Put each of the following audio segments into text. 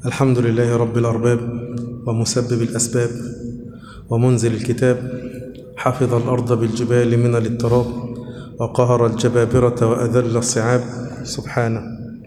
الحمد لله رب الأرباب ومسبب الأسباب ومنزل الكتاب حفظ الأرض بالجبال من الاضطراب وقهر الجبابرة وأذل الصعاب سبحانه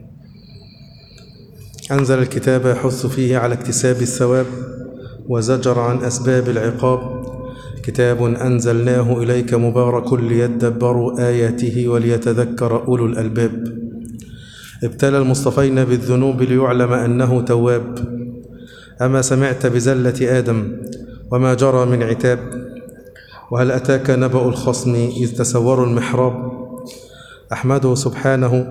أنزل الكتاب يحث فيه على اكتساب الثواب وزجر عن أسباب العقاب كتاب أنزلناه إليك مبارك ليدبروا آياته وليتذكر أولو الألباب ابتلى المصطفين بالذنوب ليعلم أنه تواب أما سمعت بزلة آدم وما جرى من عتاب وهل أتاك نبأ الخصم إذ تسوروا المحراب أحمده سبحانه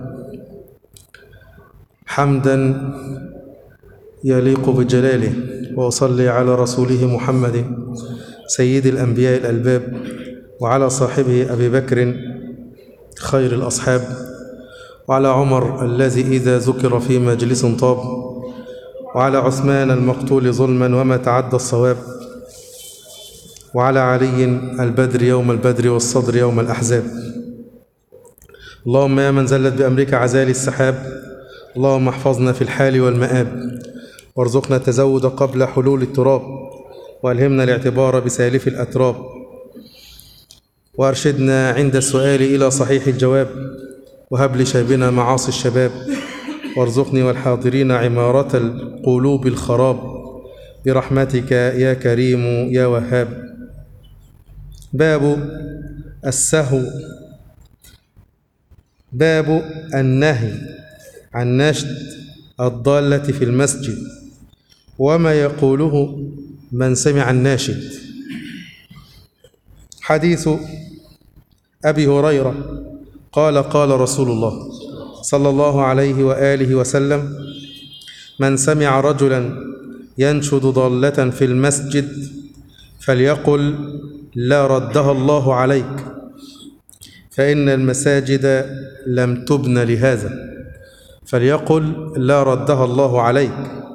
حمدا يليق بجلاله وأصلي على رسوله محمد سيد الأنبياء الألباب وعلى صاحبه أبي بكر خير الأصحاب وعلى عمر الذي إذا ذكر في مجلس طاب وعلى عثمان المقتول ظلما وما تعدى الصواب وعلى علي البدر يوم البدر والصدر يوم الأحزاب اللهم يا من زلت بأمرك عزالي السحاب اللهم احفظنا في الحال والمآب وارزقنا التزود قبل حلول التراب وألهمنا الاعتبار بسالف الأتراب وأرشدنا عند السؤال إلى صحيح الجواب وهب لشابنا معاصي الشباب وارزقني والحاضرين عمارة القلوب الخراب برحمتك يا كريم يا وهاب باب السهو باب النهي عن نشد الضالة في المسجد وما يقوله من سمع الناشد حديث أبي هريرة قال قال رسول الله صلى الله عليه وآله وسلم من سمع رجلا ينشد ضالة في المسجد فليقل لا ردها الله عليك فإن المساجد لم تبن لهذا فليقل لا ردها الله عليك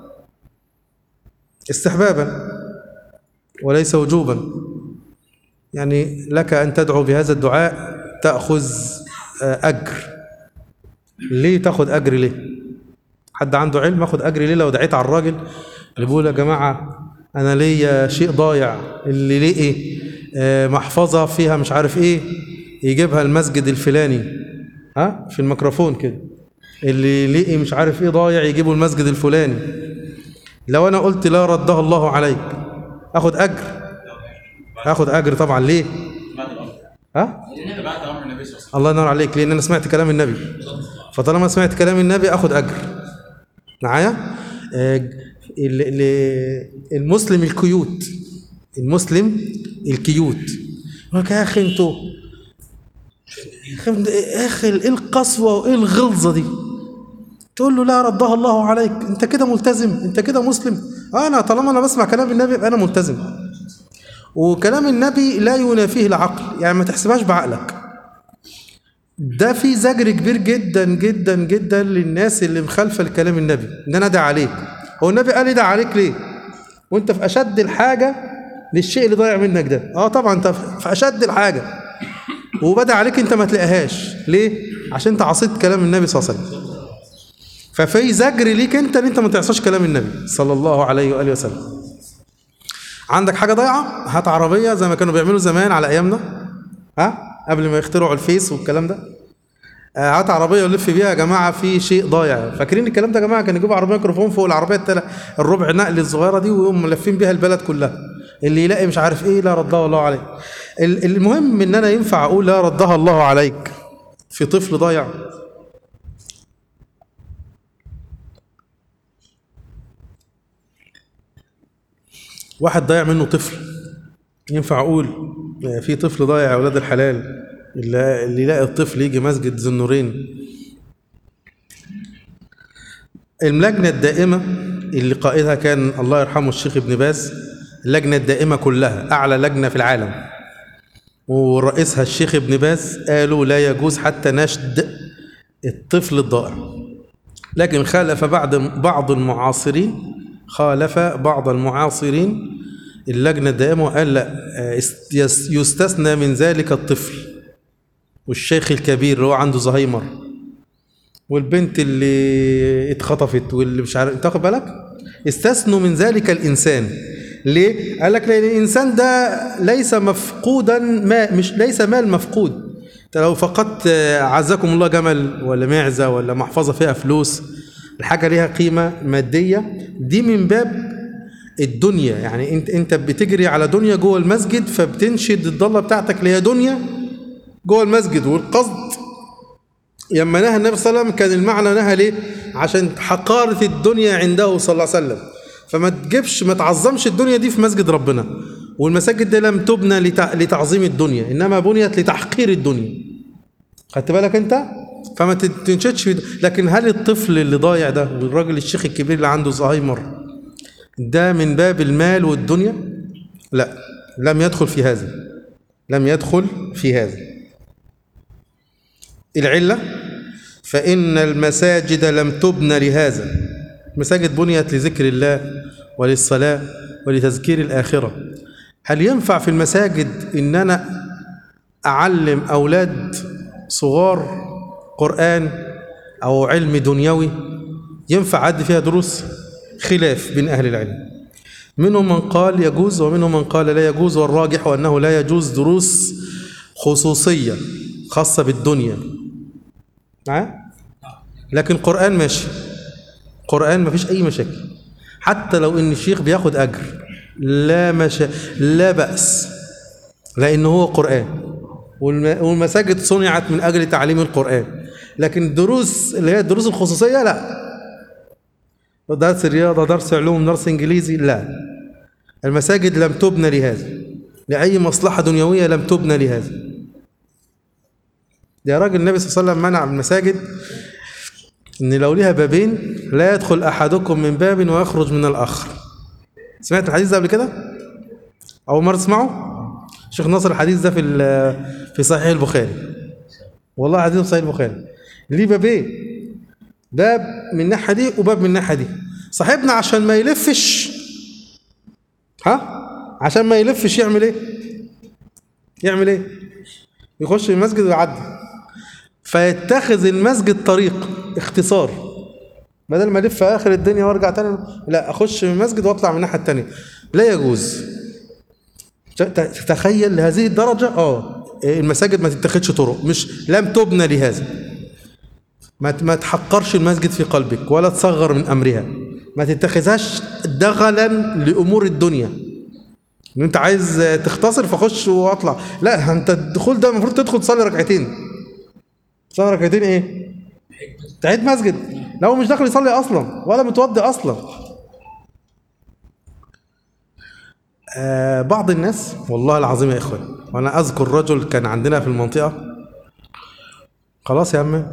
استحبابا وليس وجوبا يعني لك أن تدعو بهذا الدعاء تأخذ أجر ليه تاخد أجر ليه حد عنده علم أخد أجر ليه لو دعيت على الراجل اللي بيقول يا جماعة أنا ليا شيء ضايع اللي ليه إيه آه محفظة فيها مش عارف إيه يجيبها المسجد الفلاني ها في الميكروفون كده اللي ليه مش عارف إيه ضايع يجيبه المسجد الفلاني لو أنا قلت لا ردها الله عليك أخد أجر أخد أجر طبعا ليه ها الله ينور عليك لان انا سمعت كلام النبي فطالما سمعت كلام النبي اخد اجر معايا آه المسلم الكيوت المسلم الكيوت يقول يا اخي انتوا يا اخي ايه القسوه وايه الغلظه دي تقول له لا ردها الله عليك انت كده ملتزم انت كده مسلم انا طالما انا بسمع كلام النبي يبقى انا ملتزم وكلام النبي لا ينافيه العقل يعني ما تحسبهاش بعقلك ده في زجر كبير جدا جدا جدا للناس اللي مخالفه لكلام النبي ان انا ادعي عليك هو النبي قال ادعي عليك ليه وانت في اشد الحاجه للشيء اللي ضايع منك ده اه طبعا انت في اشد الحاجه وبدا عليك انت ما تلاقيهاش ليه عشان انت عصيت كلام النبي صلى الله عليه وسلم ففي زجر ليك انت ان انت ما تعصاش كلام النبي صلى الله عليه واله وسلم عندك حاجه ضايعه هات عربيه زي ما كانوا بيعملوا زمان على ايامنا ها قبل ما يخترعوا الفيس والكلام ده هات عربيه ولف بيها يا جماعه في شيء ضايع فاكرين الكلام ده يا جماعه كانوا يجيبوا عربيه ميكروفون فوق العربيه التل... الربع نقل الصغيره دي ويقوم ملفين بيها البلد كلها اللي يلاقي مش عارف ايه لا ردها الله عليك المهم ان انا ينفع اقول لا ردها الله عليك في طفل ضايع واحد ضايع منه طفل ينفع اقول في طفل ضايع يا اولاد الحلال اللي, اللي يلاقي الطفل يجي مسجد ذو النورين اللجنة الدائمة اللي قائدها كان الله يرحمه الشيخ ابن باز اللجنة الدائمة كلها أعلى لجنة في العالم ورئيسها الشيخ ابن باز قالوا لا يجوز حتى نشد الطفل الضائع لكن خالف بعد بعض المعاصرين خالف بعض المعاصرين اللجنة الدائمة وقال لا يستثنى من ذلك الطفل والشيخ الكبير اللي هو عنده زهايمر والبنت اللي اتخطفت واللي مش عارف انت واخد بالك استثنوا من ذلك الإنسان ليه؟ قال لك لأن الإنسان ده ليس مفقودا ما مش ليس مال مفقود انت لو فقدت آه، عزكم الله جمل ولا معزة ولا محفظة فيها فلوس الحاجة ليها قيمة مادية دي من باب الدنيا يعني انت انت بتجري على دنيا جوه المسجد فبتنشد الضالة بتاعتك اللي هي دنيا جوه المسجد والقصد لما نهى النبي صلى الله عليه وسلم كان المعنى نهى ليه؟ عشان حقارة الدنيا عنده صلى الله عليه وسلم فما تجيبش ما تعظمش الدنيا دي في مسجد ربنا والمساجد دي لم تبنى لتع- لتعظيم الدنيا انما بنيت لتحقير الدنيا خدت بالك انت فما تت- تنشدش في لكن هل الطفل اللي ضايع ده والراجل الشيخ الكبير اللي عنده زهايمر ده من باب المال والدنيا لا لم يدخل في هذا لم يدخل في هذا العلة فإن المساجد لم تبنى لهذا المساجد بنيت لذكر الله وللصلاة ولتذكير الآخرة هل ينفع في المساجد إن أنا أعلم أولاد صغار قرآن أو علم دنيوي ينفع أدي فيها دروس خلاف بين أهل العلم منهم من قال يجوز ومنهم من قال لا يجوز والراجح أنه لا يجوز دروس خصوصية خاصة بالدنيا معايا؟ لكن قرآن ماشي قرآن مفيش أي مشاكل حتى لو إن الشيخ بياخد أجر لا مشا... لا بأس لأن هو قرآن والم... والمساجد صنعت من أجل تعليم القرآن لكن الدروس اللي هي الدروس الخصوصية لا درس رياضة درس علوم درس إنجليزي لا المساجد لم تبنى لهذا لأي مصلحة دنيوية لم تبنى لهذا يا راجل النبي صلى الله عليه وسلم منع المساجد ان لو ليها بابين لا يدخل احدكم من باب ويخرج من الاخر سمعت الحديث ده قبل كده اول مره تسمعه شيخ ناصر الحديث ده في ال- في صحيح البخاري والله حديث في صحيح البخاري ليه بابين باب من الناحيه دي وباب من الناحيه دي صاحبنا عشان ما يلفش ها عشان ما يلفش يعمل ايه يعمل ايه يخش المسجد ويعدي فيتخذ المسجد طريق اختصار بدل ما الف في اخر الدنيا وارجع تاني لا اخش من المسجد واطلع من الناحيه التانيه لا يجوز ت- تتخيل لهذه الدرجه اه المساجد ما تتخذش طرق مش لم تبنى لهذا ما ت- ما تحقرش المسجد في قلبك ولا تصغر من امرها ما تتخذهاش دغلا لامور الدنيا ان انت عايز تختصر فخش واطلع لا انت الدخول ده المفروض تدخل تصلي ركعتين تصلي ركعتين ايه تعيد مسجد لو مش داخل يصلي اصلا ولا متوضي اصلا آه بعض الناس والله العظيم يا اخوان وانا اذكر رجل كان عندنا في المنطقه خلاص يا عم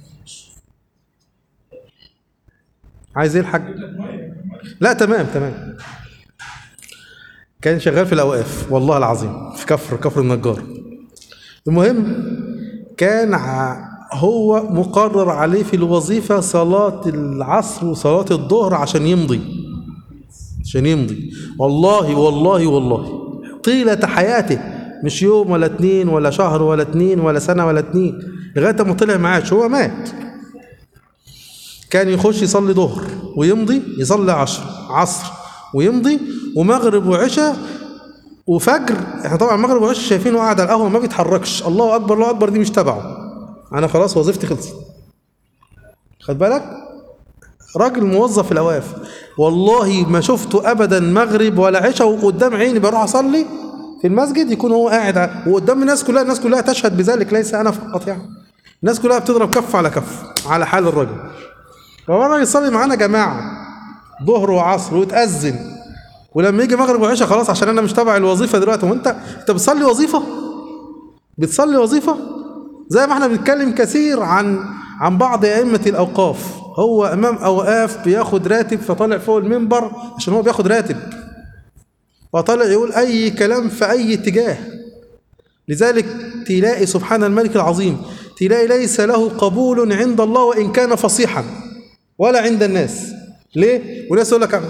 عايز ايه الحاج لا تمام تمام كان شغال في الاوقاف والله العظيم في كفر كفر النجار المهم كان ع- هو مقرر عليه في الوظيفة صلاة العصر وصلاة الظهر عشان يمضي عشان يمضي والله والله والله طيلة حياته مش يوم ولا اتنين ولا شهر ولا اتنين ولا سنة ولا اتنين لغاية ما طلع معاش هو مات كان يخش يصلي ظهر ويمضي يصلي عشر عصر ويمضي ومغرب وعشاء وفجر احنا طبعا المغرب وعشاء شايفينه قاعد على القهوه ما بيتحركش الله اكبر الله اكبر دي مش تبعه انا خلاص وظيفتي خلصت خد بالك راجل موظف في الاواف والله ما شفته ابدا مغرب ولا عشاء وقدام عيني بروح اصلي في المسجد يكون هو قاعد ع- وقدام الناس كلها الناس كلها تشهد بذلك ليس انا فقط يعني الناس كلها بتضرب كف على كف على حال الرجل فمرة يصلي معانا جماعة ظهر وعصر وتأذن ولما يجي مغرب وعشاء خلاص عشان انا مش تبع الوظيفة دلوقتي وانت انت بتصلي وظيفة بتصلي وظيفة زي ما احنا بنتكلم كثير عن عن بعض أئمة الأوقاف هو إمام أوقاف بياخد راتب فطالع فوق المنبر عشان هو بياخد راتب فطالع يقول أي كلام في أي اتجاه لذلك تلاقي سبحان الملك العظيم تلاقي ليس له قبول عند الله وإن كان فصيحا ولا عند الناس ليه؟ وناس يقول لك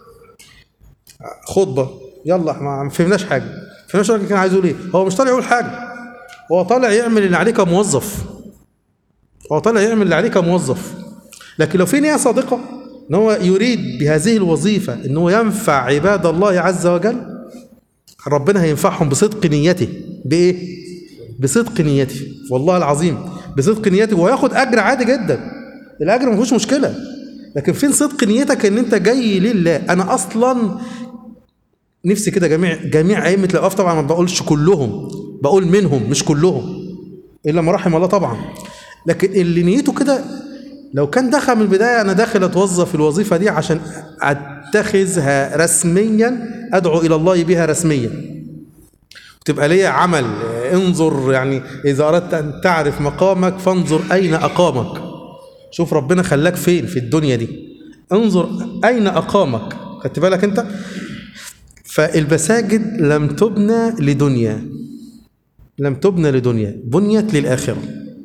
خطبة يلا احنا ما فهمناش حاجة ما فهمناش الراجل كان عايز يقول ايه هو مش طالع يقول حاجة هو طالع يعمل اللي عليه كموظف هو طالع يعمل اللي عليه كموظف لكن لو في نية صادقة ان هو يريد بهذه الوظيفة ان هو ينفع عباد الله عز وجل ربنا هينفعهم بصدق نيته بايه بصدق نيته والله العظيم بصدق نيته وهياخد اجر عادي جدا الاجر ما فيهوش مشكله لكن فين صدق نيتك ان انت جاي لله انا اصلا نفسي كده جميع جميع ائمه الاوقاف طبعا ما بقولش كلهم بقول منهم مش كلهم الا ما رحم الله طبعا لكن اللي نيته كده لو كان دخل من البدايه انا داخل اتوظف في الوظيفه دي عشان اتخذها رسميا ادعو الى الله بها رسميا تبقى ليا عمل انظر يعني اذا اردت ان تعرف مقامك فانظر اين اقامك شوف ربنا خلاك فين في الدنيا دي انظر اين اقامك خدت بالك انت فالمساجد لم تبنى لدنيا لم تبنى لدنيا بنيت للآخرة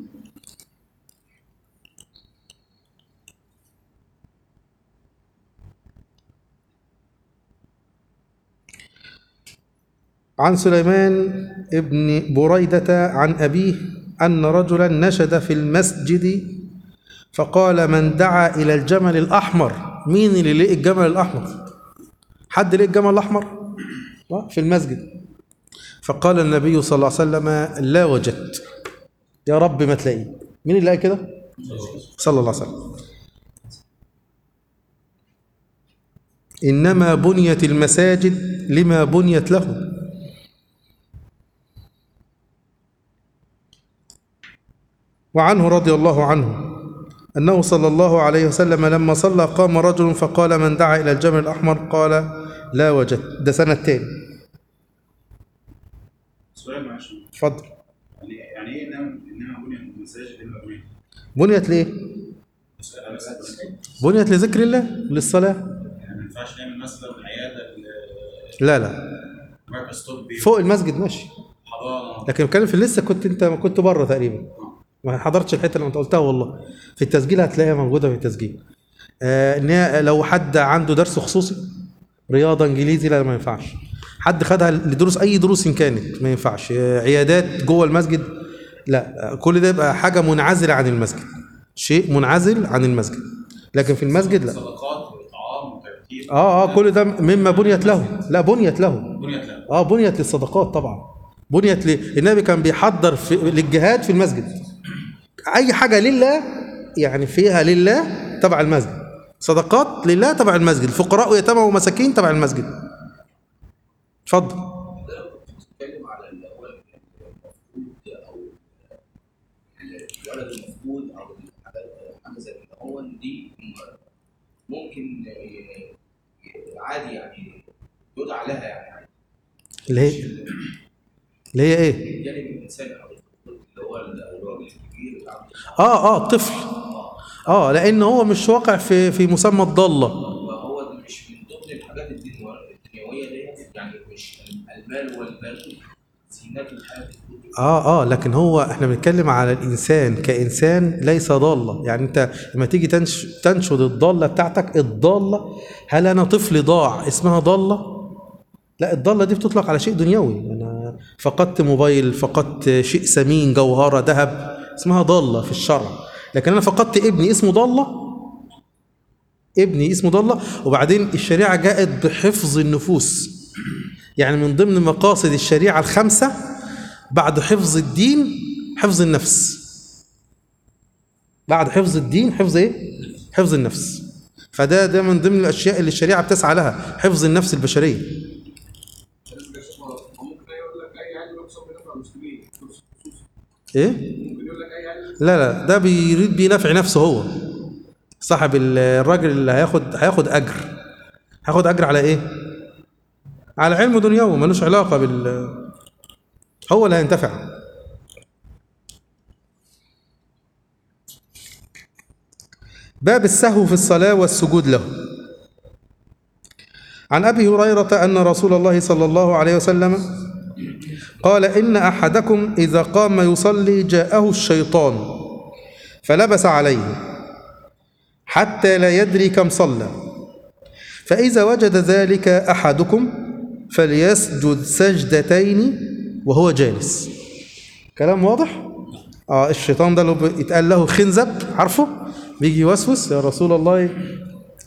عن سليمان ابن بريدة عن أبيه أن رجلا نشد في المسجد فقال من دعا إلى الجمل الأحمر مين اللي لقي الجمل الأحمر حد لقي الجمل الأحمر في المسجد فقال النبي صلى الله عليه وسلم لا وجدت يا رب ما تلاقيه مين اللي قال كده صلى الله عليه وسلم إنما بنيت المساجد لما بنيت له وعنه رضي الله عنه أنه صلى الله عليه وسلم لما صلى قام رجل فقال من دعا إلى الجمل الأحمر قال لا وجدت ده سنة تاني سؤال معلش اتفضل يعني يعني ايه انما انما بني المساجد الا بني بنيت ليه؟ سؤال بس بنيت لذكر الله للصلاة يعني ما ينفعش نعمل مثلا عياده لا لا مركز طبي فوق المسجد ماشي حضانه لكن بتكلم في لسه كنت انت كنت بره تقريبا ما حضرتش الحته اللي انت قلتها والله في التسجيل هتلاقيها موجوده في التسجيل آه ان هي لو حد عنده درس خصوصي رياضه انجليزي لا ما ينفعش حد خدها لدروس اي دروس إن كانت ما ينفعش آه، عيادات جوه المسجد لا آه، كل ده يبقى حاجه منعزله عن المسجد شيء منعزل عن المسجد لكن في المسجد لا صدقات وطعام وترتيب اه اه كل ده مما بنيت له لا بنيت له بنيت له اه بنيت للصدقات طبعا بنيت ل... النبي كان بيحضر في... للجهاد في المسجد اي حاجه لله يعني فيها لله تبع المسجد صدقات لله تبع المسجد فقراء ويتامى ومساكين تبع المسجد اتفضل بتتكلم على اللي هو المفقود او الولد المفقود او الحاجات- حاجه زي كده هو دي ممكن ي- ي- عادي يعني يدعى لها يعني عادي. اللي هي اللي هي ايه الجانب الانساني او اللي هو الراجل الكبير اللي عنده اه اه طفل اه لان هو مش واقع في في مسمى الضاله فهو ده مش من ضمن الحاجات الدنيو- الدنيويه ديت يعني مش المال والبنون زينات الحياه الدنيا اه اه لكن هو احنا بنتكلم على الانسان كانسان ليس ضاله يعني انت لما تيجي تنش تنشد الضاله بتاعتك الضاله هل انا طفل ضاع اسمها ضاله لا الضاله دي بتطلق على شيء دنيوي انا فقدت موبايل فقدت شيء ثمين جوهره ذهب اسمها ضاله في الشرع لكن انا فقدت ابني اسمه ضاله ابني اسمه ضاله وبعدين الشريعه جاءت بحفظ النفوس يعني من ضمن مقاصد الشريعه الخمسه بعد حفظ الدين حفظ النفس بعد حفظ الدين حفظ ايه حفظ النفس فده ده من ضمن الاشياء اللي الشريعه بتسعى لها حفظ النفس البشريه ممكن يقول لك اي عيل يقسم بنفع المسلمين خصوصي ايه ممكن يقول لك اي عيل لا لا ده بيريد بنفع نفسه هو صاحب ال- الراجل اللي هياخد هياخد اجر هياخد اجر على ايه على علم دنيوي ملوش علاقه بال هو اللي هينتفع باب السهو في الصلاه والسجود له عن ابي هريره ان رسول الله صلى الله عليه وسلم قال إن أحدكم إذا قام يصلي جاءه الشيطان فلبس عليه حتى لا يدري كم صلى فإذا وجد ذلك أحدكم فليسجد سجدتين وهو جالس كلام واضح؟ آه الشيطان ده لو يتقال له خنزب عارفه؟ بيجي يوسوس يا رسول الله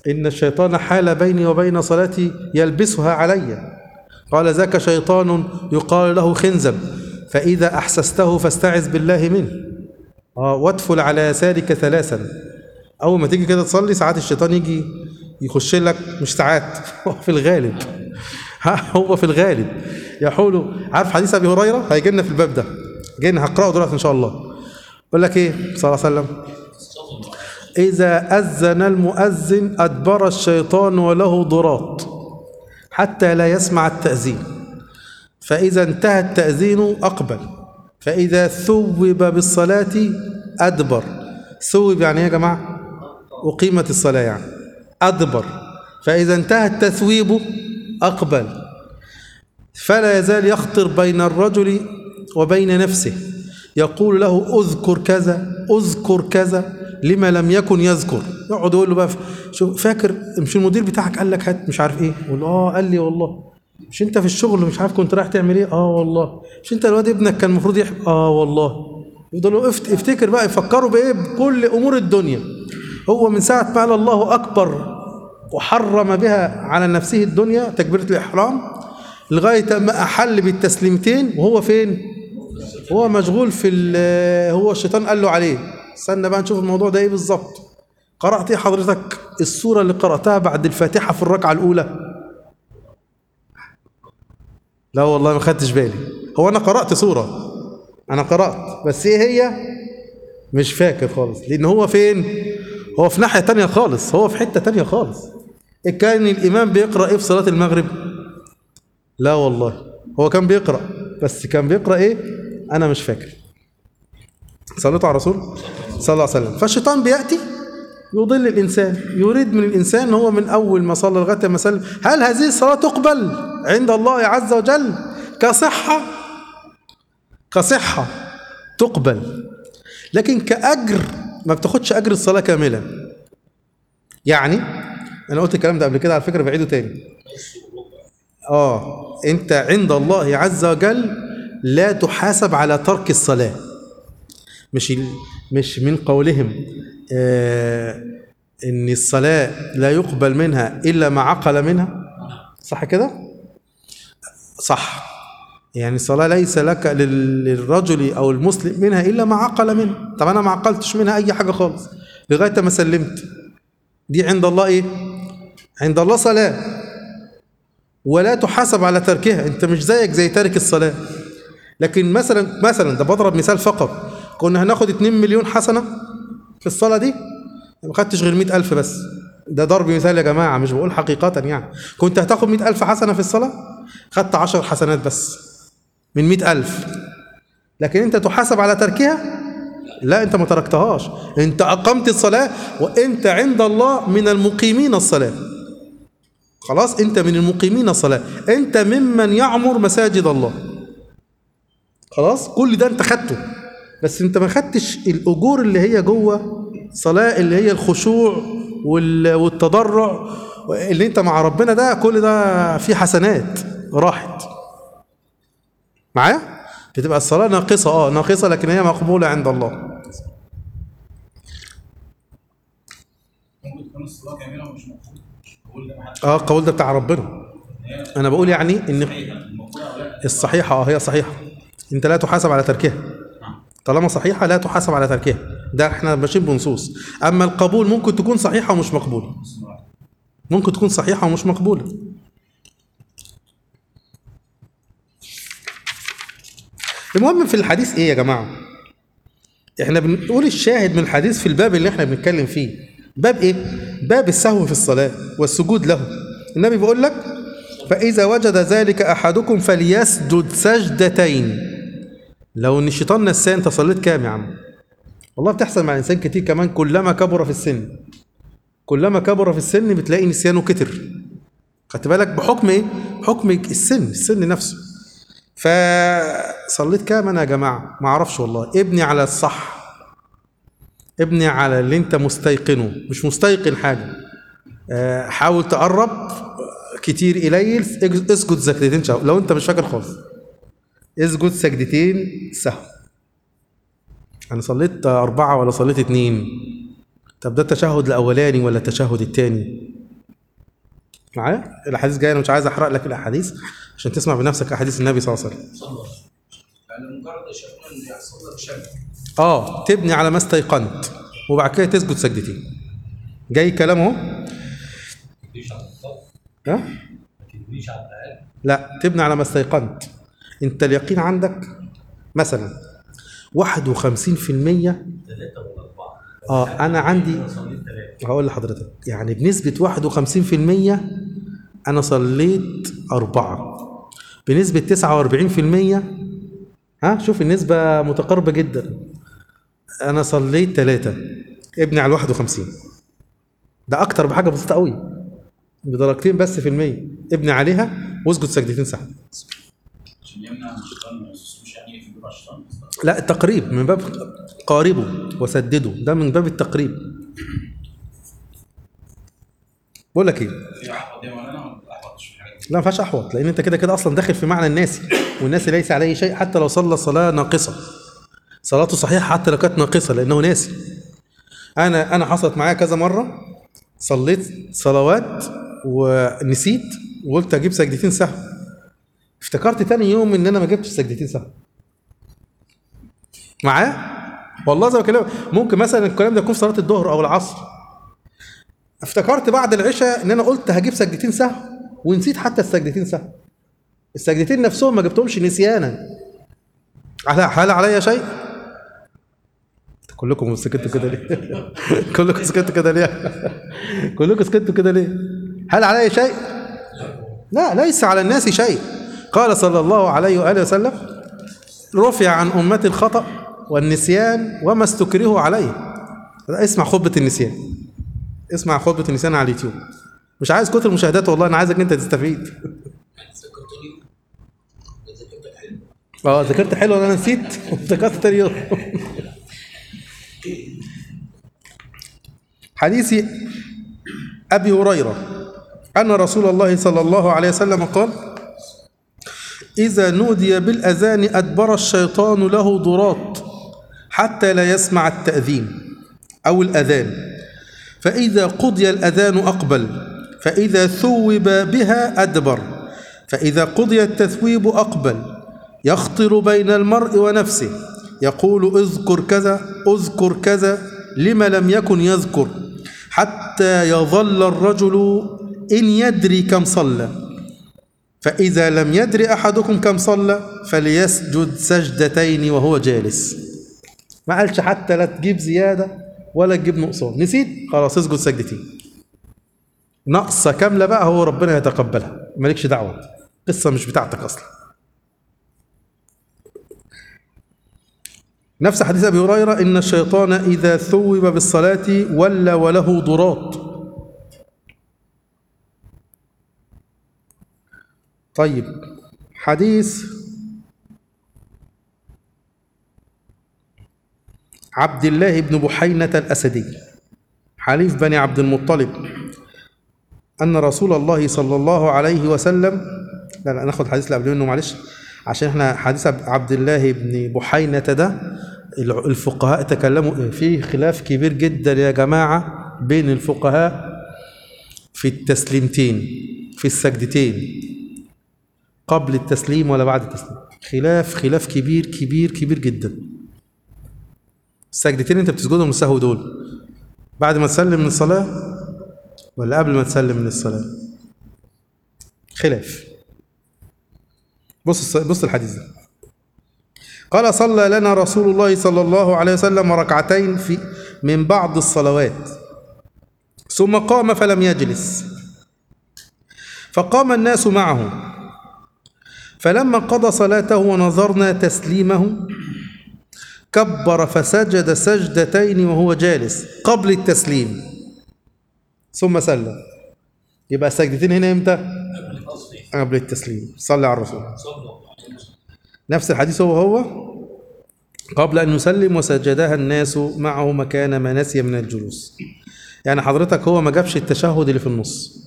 إن الشيطان حال بيني وبين صلاتي يلبسها علي قال ذاك شيطان يقال له خنزب فإذا أحسسته فاستعذ بالله منه آه وادفل على يسارك ثلاثا أول ما تيجي كده تصلي ساعات الشيطان يجي يخش لك مش ساعات هو في الغالب ها هو في الغالب يحول عارف حديث أبي هريرة هيجي لنا في الباب ده جاينا هقرأه دلوقتي إن شاء الله يقول لك إيه صلى الله عليه وسلم إذا أذن المؤذن أدبر الشيطان وله ضراط حتى لا يسمع التأذين فإذا انتهى التأذين أقبل فإذا ثوب بالصلاة أدبر ثوب يعني إيه يا جماعة أقيمت الصلاة يعني أدبر فإذا انتهى التثويب أقبل فلا يزال يخطر بين الرجل وبين نفسه يقول له اذكر كذا اذكر كذا لما لم يكن يذكر يقعد يقول له بقى شوف فاكر مش المدير بتاعك قال لك هات مش عارف ايه يقول له اه قال لي والله مش انت في الشغل مش عارف كنت رايح تعمل ايه اه والله مش انت الواد ابنك كان المفروض يحب اه والله يفضلوا افت- افتكر بقى يفكروا بايه بكل امور الدنيا هو من ساعه ما قال الله اكبر وحرم بها على نفسه الدنيا تكبيره الاحرام لغايه ما احل بالتسليمتين وهو فين هو مشغول في ال- هو الشيطان قال له عليه استنى بقى نشوف الموضوع ده ايه بالظبط قرأت ايه حضرتك السورة اللي قرأتها بعد الفاتحة في الركعة الأولى لا والله ما خدتش بالي هو أنا قرأت سورة أنا قرأت بس ايه هي مش فاكر خالص لأن هو فين هو في ناحية تانية خالص هو في حتة تانية خالص كان الإمام بيقرأ ايه في صلاة المغرب لا والله هو كان بيقرأ بس كان بيقرأ ايه انا مش فاكر صليت على رسول صلى الله عليه وسلم فالشيطان بيأتي يضل الإنسان يريد من الإنسان هو من أول ما صلى لغاية ما سلم هل هذه الصلاة تقبل عند الله عز وجل كصحة كصحة تقبل لكن كأجر ما بتاخدش أجر الصلاة كاملا يعني أنا قلت الكلام ده قبل كده على فكرة بعيده تاني آه أنت عند الله عز وجل لا تحاسب على ترك الصلاة مش ال- مش من قولهم آه ان الصلاة لا يقبل منها الا ما عقل منها صح كده صح يعني الصلاة ليس لك لل- للرجل او المسلم منها الا ما عقل منها طب انا ما عقلتش منها اي حاجة خالص لغاية ما سلمت دي عند الله ايه عند الله صلاة ولا تحاسب على تركها انت مش زيك زي تارك الصلاة لكن مثلا مثلا ده بضرب مثال فقط كنا هناخد 2 مليون حسنة في الصلاة دي ما خدتش غير 100000 بس ده ضرب مثال يا جماعة مش بقول حقيقة يعني كنت هتاخد 100000 حسنة في الصلاة خدت 10 حسنات بس من 100000 لكن انت تحاسب على تركها لا انت ما تركتهاش انت اقمت الصلاة وانت عند الله من المقيمين الصلاة خلاص انت من المقيمين الصلاة انت ممن يعمر مساجد الله خلاص كل ده انت خدته بس انت ما خدتش الاجور اللي هي جوه صلاه اللي هي الخشوع وال- والتضرع اللي انت مع ربنا ده كل ده فيه حسنات راحت معايا بتبقى الصلاه ناقصه اه ناقصه لكن هي مقبوله عند الله ممكن تكون الصلاه كامله ومش مقبوله بقول ده محدش اه القول ده بتاع ربنا انا بقول يعني ان المقبوله او لا الصحيحه اه هي صحيحه انت لا تحاسب على تركها طالما صحيحه لا تحاسب على تركها ده احنا ماشيين بنصوص اما القبول ممكن تكون صحيحه ومش مقبوله ممكن تكون صحيحه ومش مقبوله المهم في الحديث ايه يا جماعه احنا بنقول الشاهد من الحديث في الباب اللي احنا بنتكلم فيه باب ايه باب السهو في الصلاه والسجود له النبي بيقول لك فاذا وجد ذلك احدكم فليسجد سجدتين لو ان الشيطان نساه انت صليت كام يا عم والله بتحصل مع الانسان كتير كمان كلما كبر في السن كلما كبر في السن بتلاقي نسيانه كتر خدت بالك بحكم ايه بحكم السن السن نفسه فصليت كام انا يا جماعه ما اعرفش والله ابني على الصح ابني على اللي انت مستيقنه مش مستيقن حاجه آه، حاول تقرب كتير قليل اسجد سجدتين شهو لو انت مش فاكر خالص اسجد سجدتين سهو انا صليت اربعه ولا صليت اتنين طب ده التشهد الاولاني ولا التشهد التاني معايا الاحاديث جايه انا مش عايز احرق لك الاحاديث عشان تسمع بنفسك احاديث النبي صلى الله عليه وسلم يعني مجرد يا شيخنا ان يحصل لك شك اه تبني على ما استيقنت وبعد كده تسجد سجدتين جاي كلام اهو تجريش على الخط ها ما تجريش على الاقل لا تبني على ما استيقنت انت اليقين عندك مثلا 51% ثلاثه ولا اربعه اه انا عندي انا صليت ثلاثه هقول لحضرتك يعني بنسبة 51% أنا صليت أربعة بنسبة 49% ها شوف النسبة متقاربة جدا أنا صليت ثلاثة ابني على 51 ده أكتر بحاجة بسيطة قوي بدرجتين بس في المية ابني عليها واسجد سجدتين سهل عشان يمنع من الشيطان ما يوسوسوش يعني في جوع الشيطان لا التقريب من باب قاربه وسدده ده من باب التقريب بقول لك ايه في احوط دي مولانا ولا احوط مش في حاجه لا ما فيهاش احوط لان انت كده كده اصلا داخل في معنى الناسي والناسي ليس عليه شيء حتى لو صلى صلاه ناقصه صلاته صحيحه حتى لو كانت ناقصه لانه ناسي انا انا حصلت معايا كذا مره صليت صلوات ونسيت وقلت اجيب سجدتين سهو افتكرت تاني يوم ان انا ما جبتش سجدتين سهو معايا والله زي ما بكلمك ممكن مثلا الكلام ده يكون في صلاه الظهر او العصر افتكرت بعد العشاء ان انا قلت هجيب سجدتين سهو ونسيت حتى السجدتين سهو السجدتين نفسهم ما جبتهمش نسيانا على هل عليا شيء كلكم سكتوا كده ليه كلكم سكتوا كده ليه كلكم سكتوا كده ليه هل علي شيء لا ليس على الناس شيء قال صلى الله عليه واله وسلم رفع عن امتي الخطا والنسيان وما استكرهوا عليه اسمع خطبه النسيان اسمع خطبه النسيان على اليوتيوب مش عايز كتر مشاهدات والله انا عايزك انت تستفيد ذكرتني ذكرتك حلو اه ذاكرت حلو انا نسيت افتكرت تاني يوم حديث ابي هريره ان رسول الله صلى الله عليه وسلم قال اذا نودي بالاذان ادبر الشيطان له ضراط حتى لا يسمع التاذين او الاذان فاذا قضي الاذان اقبل فاذا ثوب بها ادبر فاذا قضي التثويب اقبل يخطر بين المرء ونفسه يقول اذكر كذا اذكر كذا لما لم يكن يذكر حتى يظل الرجل ان يدري كم صلى فاذا لم يدري احدكم كم صلى فليسجد سجدتين وهو جالس ما قالش حتى لا تجيب زياده ولا تجيب نقصان نسيت خلاص اسجد سجدتين نقصه كامله بقى هو ربنا يتقبلها مالكش دعوه قصه مش بتاعتك اصلا نفس حديث ابي هريره ان الشيطان اذا ثوب بالصلاه ولى وله ضراط طيب حديث عبد الله بن بحينة الأسدي حليف بني عبد المطلب أن رسول الله صلى الله عليه وسلم لا لا ناخد حديث اللي قبل منه معلش عشان احنا حديث عب- عبد الله بن بحينة ده الع- الفقهاء تكلموا فيه خلاف كبير جدا يا جماعة بين الفقهاء في التسليمتين في السجدتين قبل التسليم ولا بعد التسليم خلاف خلاف كبير كبير كبير جدا السجدتين انت بتسجدهم السهو دول بعد ما تسلم من الصلاة ولا قبل ما تسلم من الصلاة خلاف بص بص الحديث ده قال صلى لنا رسول الله صلى الله عليه وسلم ركعتين في من بعض الصلوات ثم قام فلم يجلس فقام الناس معه فلما قضى صلاته ونظرنا تسليمه كبر فسجد سجدتين وهو جالس قبل التسليم ثم سلم يبقى السجدتين هنا امتى قبل التسليم صلى على الرسول نفس الحديث هو هو قبل أن يسلم وسجدها الناس معه مكان ما نسي من الجلوس يعني حضرتك هو ما جابش التشهد اللي في النص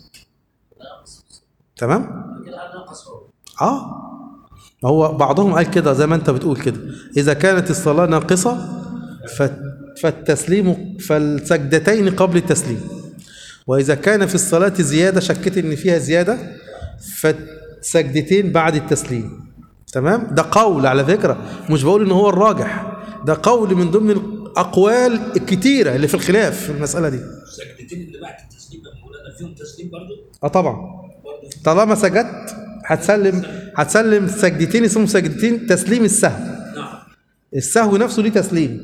تمام كده على ناقص هو اه هو بعضهم قال كده زي ما انت بتقول كده اذا كانت الصلاه ناقصه ف- فالتسليم فالسجدتين قبل التسليم وإذا كان في الصلاة زيادة شكيت إن فيها زيادة فسجدتين بعد التسليم تمام ده قول على فكرة مش بقول إن هو الراجح ده قول من ضمن الأقوال الكتيرة اللي في الخلاف في المسألة دي السجدتين اللي بعد التسليم يا مولانا فيهم تسليم برضه اه طبعا برضه طالما سجدت هتسلم هتسلم سجدتين اسمهم سجدتين تسليم السهو نعم السهو نفسه ليه تسليم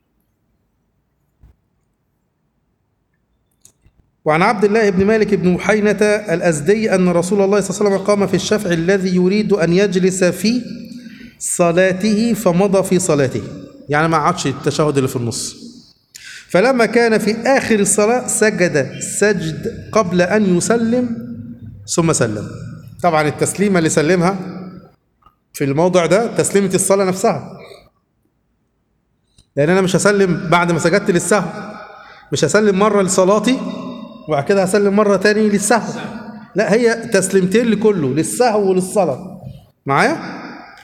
وعن عبد الله بن مالك بن محينة الأزدي أن رسول الله صلى الله عليه وسلم قام في الشفع الذي يريد أن يجلس في صلاته فمضى في صلاته يعني ما عادش التشهد اللي في النص فلما كان في آخر الصلاة سجد سجد قبل أن يسلم ثم سلم طبعا التسليمة اللي سلمها في الموضع ده تسليمة الصلاة نفسها لأن أنا مش هسلم بعد ما سجدت للسهو مش هسلم مرة لصلاتي وبعد كده هسلم مرة تاني للسهو لا هي تسليمتين لكله للسهو وللصلاة معايا؟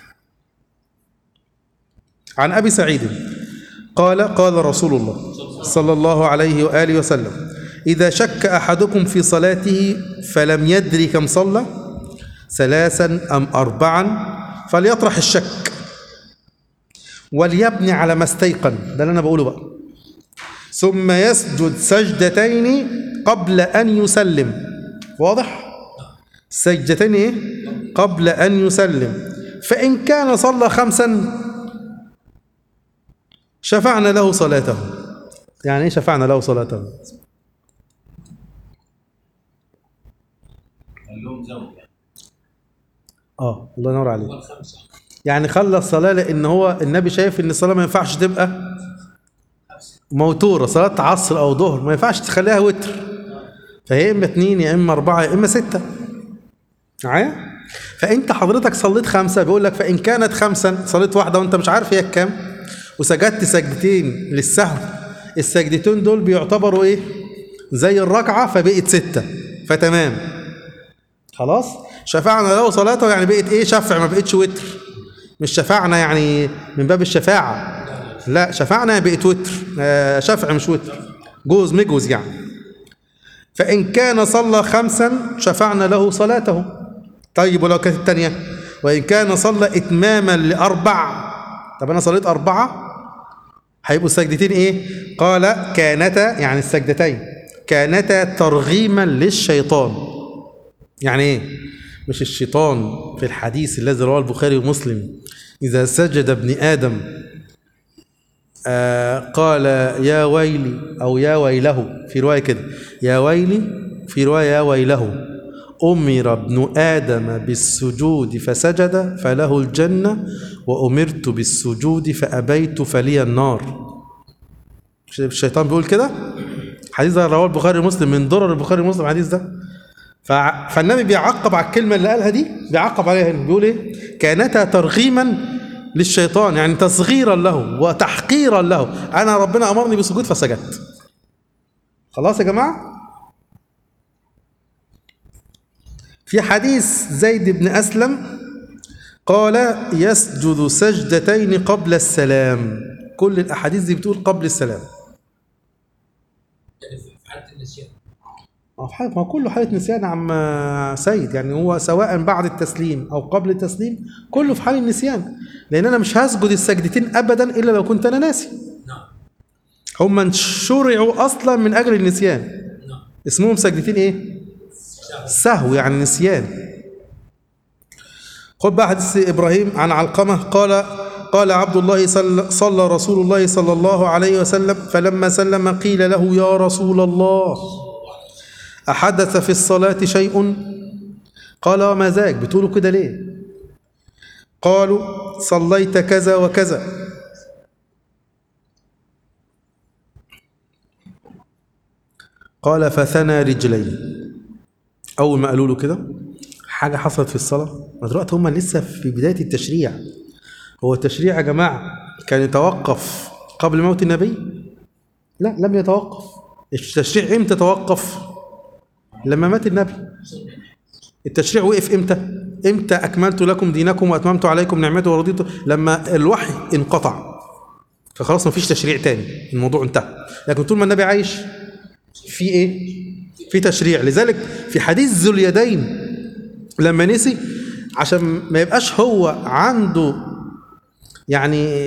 عن أبي سعيد قال قال رسول الله صلى الله عليه وآله وسلم إذا شك أحدكم في صلاته فلم يدري كم صلى ثلاثا أم أربعا فليطرح الشك وليبني على ما استيقن ده اللي أنا بقوله بقى ثم يسجد سجدتين قبل أن يسلم واضح؟ سجدتين إيه؟ قبل أن يسلم فإن كان صلى خمسا شفعنا له صلاته يعني ايه شفعنا له صلاته قال لهم زود يعني اه الله ينور عليك والخمسة يعني خلى الصلاه لان هو النبي شايف ان الصلاه ما ينفعش تبقى موتوره صلاه عصر او ظهر ما ينفعش تخليها وتر فهي اما اتنين يا اما اربعه يا اما سته معايا فانت حضرتك صليت خمسه بيقول لك فان كانت خمسا صليت واحده وانت مش عارف هي كام وسجدت سجدتين للسهو السجدتين دول بيعتبروا ايه زي الركعه فبقت سته فتمام خلاص شفعنا له صلاته يعني بقت ايه شفع ما بقتش وتر مش شفعنا يعني من باب الشفاعه لا شفعنا بقت وتر آه شفع مش وتر جوز مجوز يعني فإن كان صلى خمسا شفعنا له صلاته طيب ولو كانت الثانية وإن كان صلى إتماما لأربع طب أنا صليت أربعة هيبقوا السجدتين إيه قال كانتا يعني السجدتين كانتا ترغيما للشيطان يعني إيه مش الشيطان في الحديث الذي رواه البخاري ومسلم إذا سجد ابن آدم آه قال يا ويلي أو يا ويله في رواية كده يا ويلي في رواية يا ويله أمر ابن آدم بالسجود فسجد فله الجنة وأمرت بالسجود فأبيت فلي النار مش الشيطان بيقول كده حديث ده رواه البخاري ومسلم من ضرر البخاري ومسلم الحديث ده فع- فالنبي بيعقب على الكلمة اللي قالها دي بيعقب عليها هنا بيقول ايه كانتا ترغيما للشيطان يعني تصغيرا له وتحقيرا له انا ربنا امرني بالسجود فسجدت خلاص يا جماعه في حديث زيد بن اسلم قال يسجد سجدتين قبل السلام كل الاحاديث دي بتقول قبل السلام يعني في في حالة النسيان اه في حالة ما هو كله حالة نسيان يا عم سيد يعني هو سواء بعد التسليم أو قبل التسليم كله في حال النسيان لأن أنا مش هسجد السجدتين أبدا إلا لو كنت أنا ناسي نعم هم شرعوا أصلا من أجل النسيان نعم اسمهم سجدتين إيه؟ سهو يعني نسيان خد بقى حديث إبراهيم عن علقمة قال قال عبد الله صلى, صلى رسول الله صلى الله عليه وسلم فلما سلم قيل له يا رسول الله أحدث في الصلاة شيء قال وما ذاك بتقولوا كده ليه قالوا صليت كذا وكذا قال فثنى رجليه أول ما قالوا له كده حاجة حصلت في الصلاة ما دلوقتي هم لسه في بداية التشريع هو التشريع يا جماعة كان يتوقف قبل موت النبي لا لم يتوقف التشريع امتى توقف لما مات النبي التشريع وقف امتى امتى اكملت لكم دينكم واتممت عليكم نعمتي ورضيت لما الوحي انقطع فخلاص ما فيش تشريع تاني الموضوع انتهى لكن طول ما النبي عايش في ايه في تشريع لذلك في حديث ذو اليدين لما نسي عشان ما يبقاش هو عنده يعني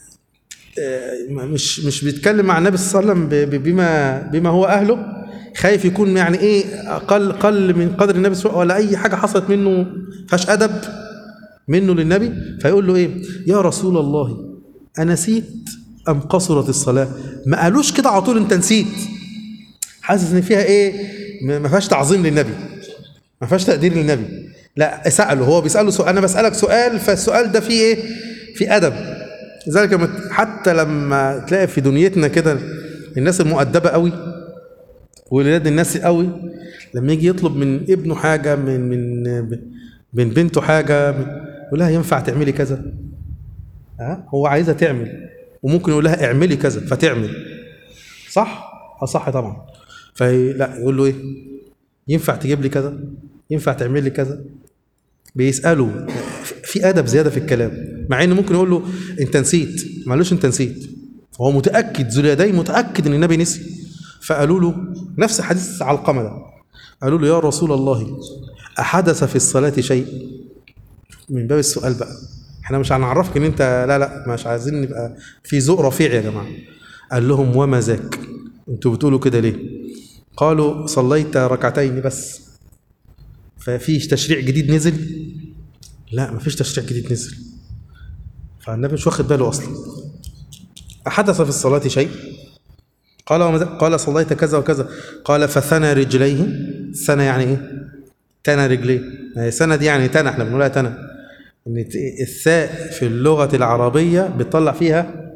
آه، مش مش بيتكلم مع النبي صلى الله عليه وسلم ب- ب- بما بما هو اهله خايف يكون يعني ايه اقل قل من قدر النبي صلى الله عليه وسلم ولا اي حاجه حصلت منه فيهاش ادب منه للنبي فيقول له ايه يا رسول الله انسيت ام قصرت الصلاه ما قالوش كده على طول انت نسيت حاسس ان فيها ايه ما ما فيهاش تعظيم للنبي ما فيهاش تقدير للنبي لا سأله هو بيسأله سؤال أنا بسألك سؤال فالسؤال ده فيه إيه؟ في أدب لذلك لما ت- حتى لما تلاقي في دنيتنا كده الناس المؤدبة قوي ولاد الناس قوي لما يجي يطلب من ابنه حاجة من من من بنته حاجة من- يقول لها ينفع تعملي كذا ها هو عايزها تعمل وممكن يقول لها اعملي كذا فتعمل صح؟ اه صح طبعا فلا يقول له ايه؟ ينفع تجيب لي كذا ينفع تعمل لي كذا بيسأله في أدب زيادة في الكلام مع إنه ممكن يقول له أنت نسيت ما قالوش أنت نسيت هو متأكد ذو اليدين متأكد إن النبي نسي فقالوا له نفس حديث علقمة ده قالوا له يا رسول الله أحدث في الصلاة شيء من باب السؤال بقى احنا مش هنعرفك ان انت لا لا مش عايزين نبقى في ذوق رفيع يا جماعه قال لهم وما ذاك انتوا بتقولوا كده ليه قالوا صليت ركعتين بس ففي تشريع جديد نزل لا مفيش تشريع جديد نزل فالنبي مش واخد باله اصلا احدث في الصلاه شيء قال وما ذاك؟ قال صليت كذا وكذا قال فثنى رجليه ثنى يعني ايه تنى رجليه ما هي سنة دي يعني تنى احنا بنقولها تنى ان ت- الثاء في اللغة العربية بتطلع فيها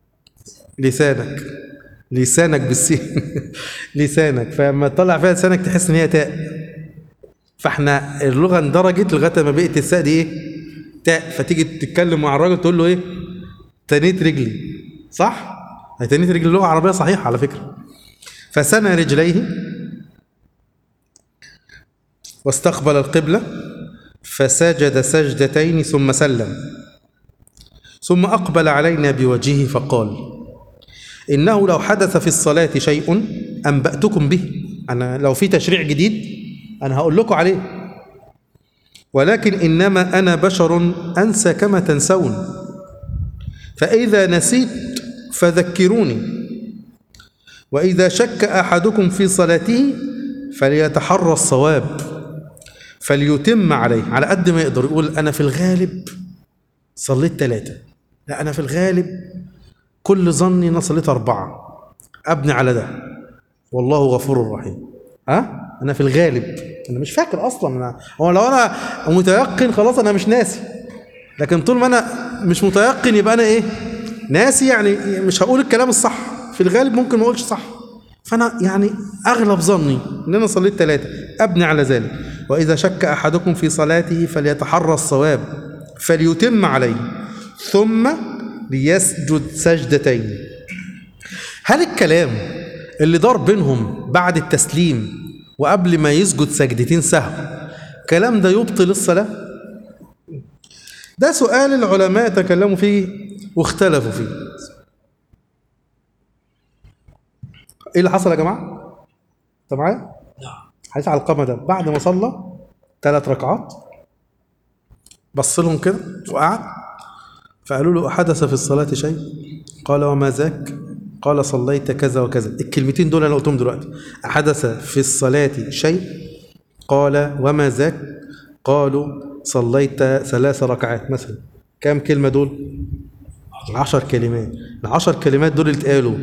لسانك لسانك بالسين لسانك فلما تطلع فيها لسانك تحس ان هي تاء فاحنا اللغة اندرجت لغاية ما بقت الثاء دي ايه تاء فتيجي تتكلم مع الراجل تقول له ايه تنيت رجلي صح هي تنيت رجلي لغة عربية صحيحة على فكرة فسنى رجليه واستقبل القبلة فسجد سجدتين ثم سلم ثم أقبل علينا بوجهه فقال إنه لو حدث في الصلاة شيء أنبأتكم به أنا لو في تشريع جديد أنا هقول لكم عليه ولكن إنما أنا بشر أنسى كما تنسون فإذا نسيت فذكروني وإذا شك أحدكم في صلاته فليتحرى الصواب فليتم عليه على قد ما يقدر يقول أنا في الغالب صليت ثلاثة لا أنا في الغالب كل ظني أنا صليت أربعة أبني على ده والله غفور رحيم ها أنا في الغالب أنا مش فاكر أصلا أنا هو لو أنا متيقن خلاص أنا مش ناسي لكن طول ما أنا مش متيقن يبقى أنا إيه ناسي يعني مش هقول الكلام الصح في الغالب ممكن ما أقولش صح فأنا يعني أغلب ظني إن أنا صليت ثلاثة أبني على ذلك وإذا شك أحدكم في صلاته فليتحرى الصواب فليتم عليه ثم ليسجد سجدتين هل الكلام اللي دار بينهم بعد التسليم وقبل ما يسجد سجدتين سهو الكلام ده يبطل الصلاة ده سؤال العلماء تكلموا فيه واختلفوا فيه ايه اللي حصل يا جماعه انت معايا نعم حديث على القمة ده بعد ما صلى ثلاث ركعات بص لهم كده وقعد فقالوا له أحدث في الصلاة شيء قال وما ذاك قال صليت كذا وكذا الكلمتين دول أنا قلتهم دلوقتي أحدث في الصلاة شيء قال وما ذاك قالوا صليت ثلاث ركعات مثلا كام كلمة دول عشر كلمات العشر كلمات دول اللي اتقالوا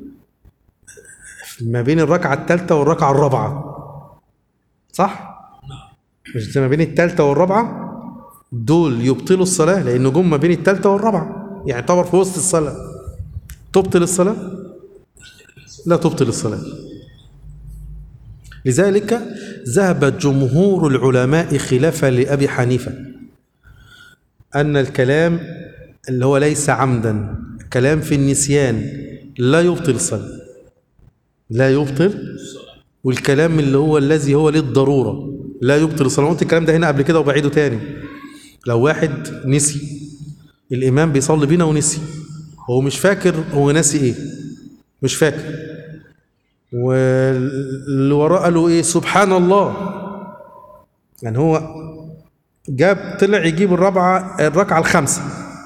ما بين الركعة الثالثة والركعة الرابعة صح؟ مش ما بين الثالثة والرابعة دول يبطلوا الصلاة لأنه جم ما بين الثالثة والرابعة يعني يعتبر في وسط الصلاة تبطل الصلاة؟ لا تبطل الصلاة لذلك ذهب جمهور العلماء خلافا لأبي حنيفة أن الكلام اللي هو ليس عمدا كلام في النسيان لا يبطل الصلاة لا يبطل والكلام اللي هو الذي هو للضرورة لا يبطل الصلاة قلت الكلام ده هنا قبل كده وبعيده تاني لو واحد نسي الإمام بيصلي بينا ونسي هو مش فاكر هو ناسي إيه مش فاكر واللي وراه قالوا ايه سبحان الله يعني هو جاب طلع يجيب الرابعه الركعه الخامسه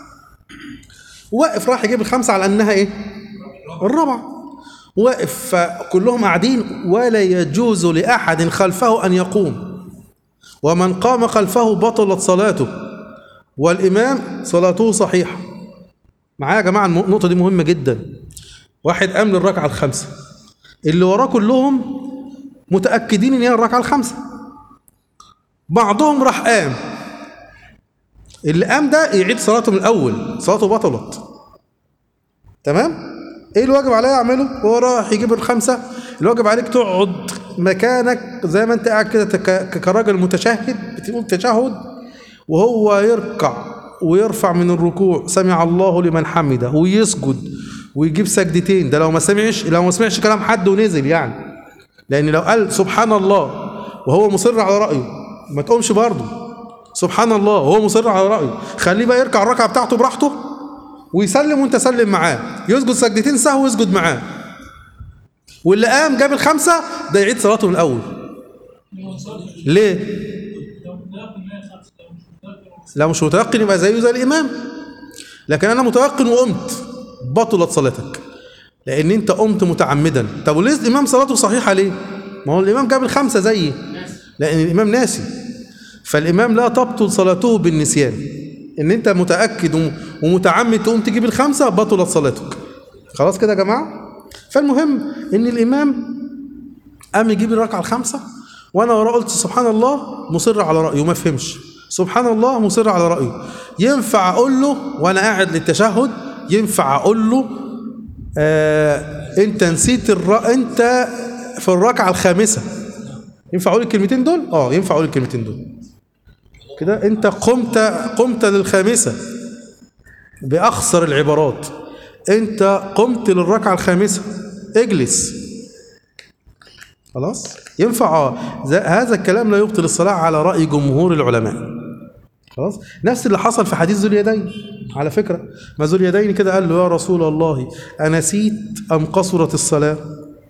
واقف راح يجيب الخامسه على انها ايه الرابعه واقف فكلهم قاعدين ولا يجوز لاحد خلفه ان يقوم ومن قام خلفه بطلت صلاته والامام صلاته صحيحه معايا يا جماعه النقطه دي مهمه جدا واحد قام للركعه الخامسه اللي وراه كلهم متاكدين ان هي الركعه الخامسه بعضهم راح قام اللي قام ده يعيد صلاته من الاول صلاته بطلت تمام ايه الواجب عليه اعمله هو راح يجيب الخمسه الواجب عليك تقعد مكانك زي ما انت قاعد كده تك- كراجل متشهد بتقول تشهد وهو يركع ويرفع من الركوع سمع الله لمن حمده ويسجد ويجيب سجدتين ده لو ما سمعش لو ما سمعش كلام حد ونزل يعني لان لو قال سبحان الله وهو مصر على رايه ما تقومش برضه سبحان الله وهو مصر على رايه خليه بقى يركع الركعه بتاعته براحته ويسلم وانت سلم معاه يسجد سجدتين سهو ويسجد معاه واللي قام جاب الخمسه ده يعيد صلاته من الاول ليه لو مش متيقن يبقى زيه زي الامام لكن انا متيقن وقمت بطلت صلاتك لان انت قمت متعمدا طب وليه الامام صلاته صحيحه ليه ما هو الامام جاب الخمسه زيي لان الامام ناسي فالامام لا تبطل صلاته بالنسيان ان انت متاكد وم- ومتعمد تقوم تجيب الخمسه بطلت صلاتك خلاص كده يا جماعه فالمهم ان الامام قام يجيب الركعه الخامسه وانا وراه قلت سبحان الله مصر على رايه ما فهمش سبحان الله مصر على رايه ينفع اقول له وانا قاعد للتشهد ينفع اقول له آه انت نسيت الر... انت في الركعه الخامسه ينفع اقول الكلمتين دول اه ينفع اقول الكلمتين دول كده انت قمت قمت للخامسه باخسر العبارات انت قمت للركعه الخامسه اجلس خلاص ينفع اه ز- هذا الكلام لا يبطل الصلاه على راي جمهور العلماء خلاص نفس اللي حصل في حديث ذو اليدين على فكره ما ذو اليدين كده قال له يا رسول الله انسيت ام قصرت الصلاه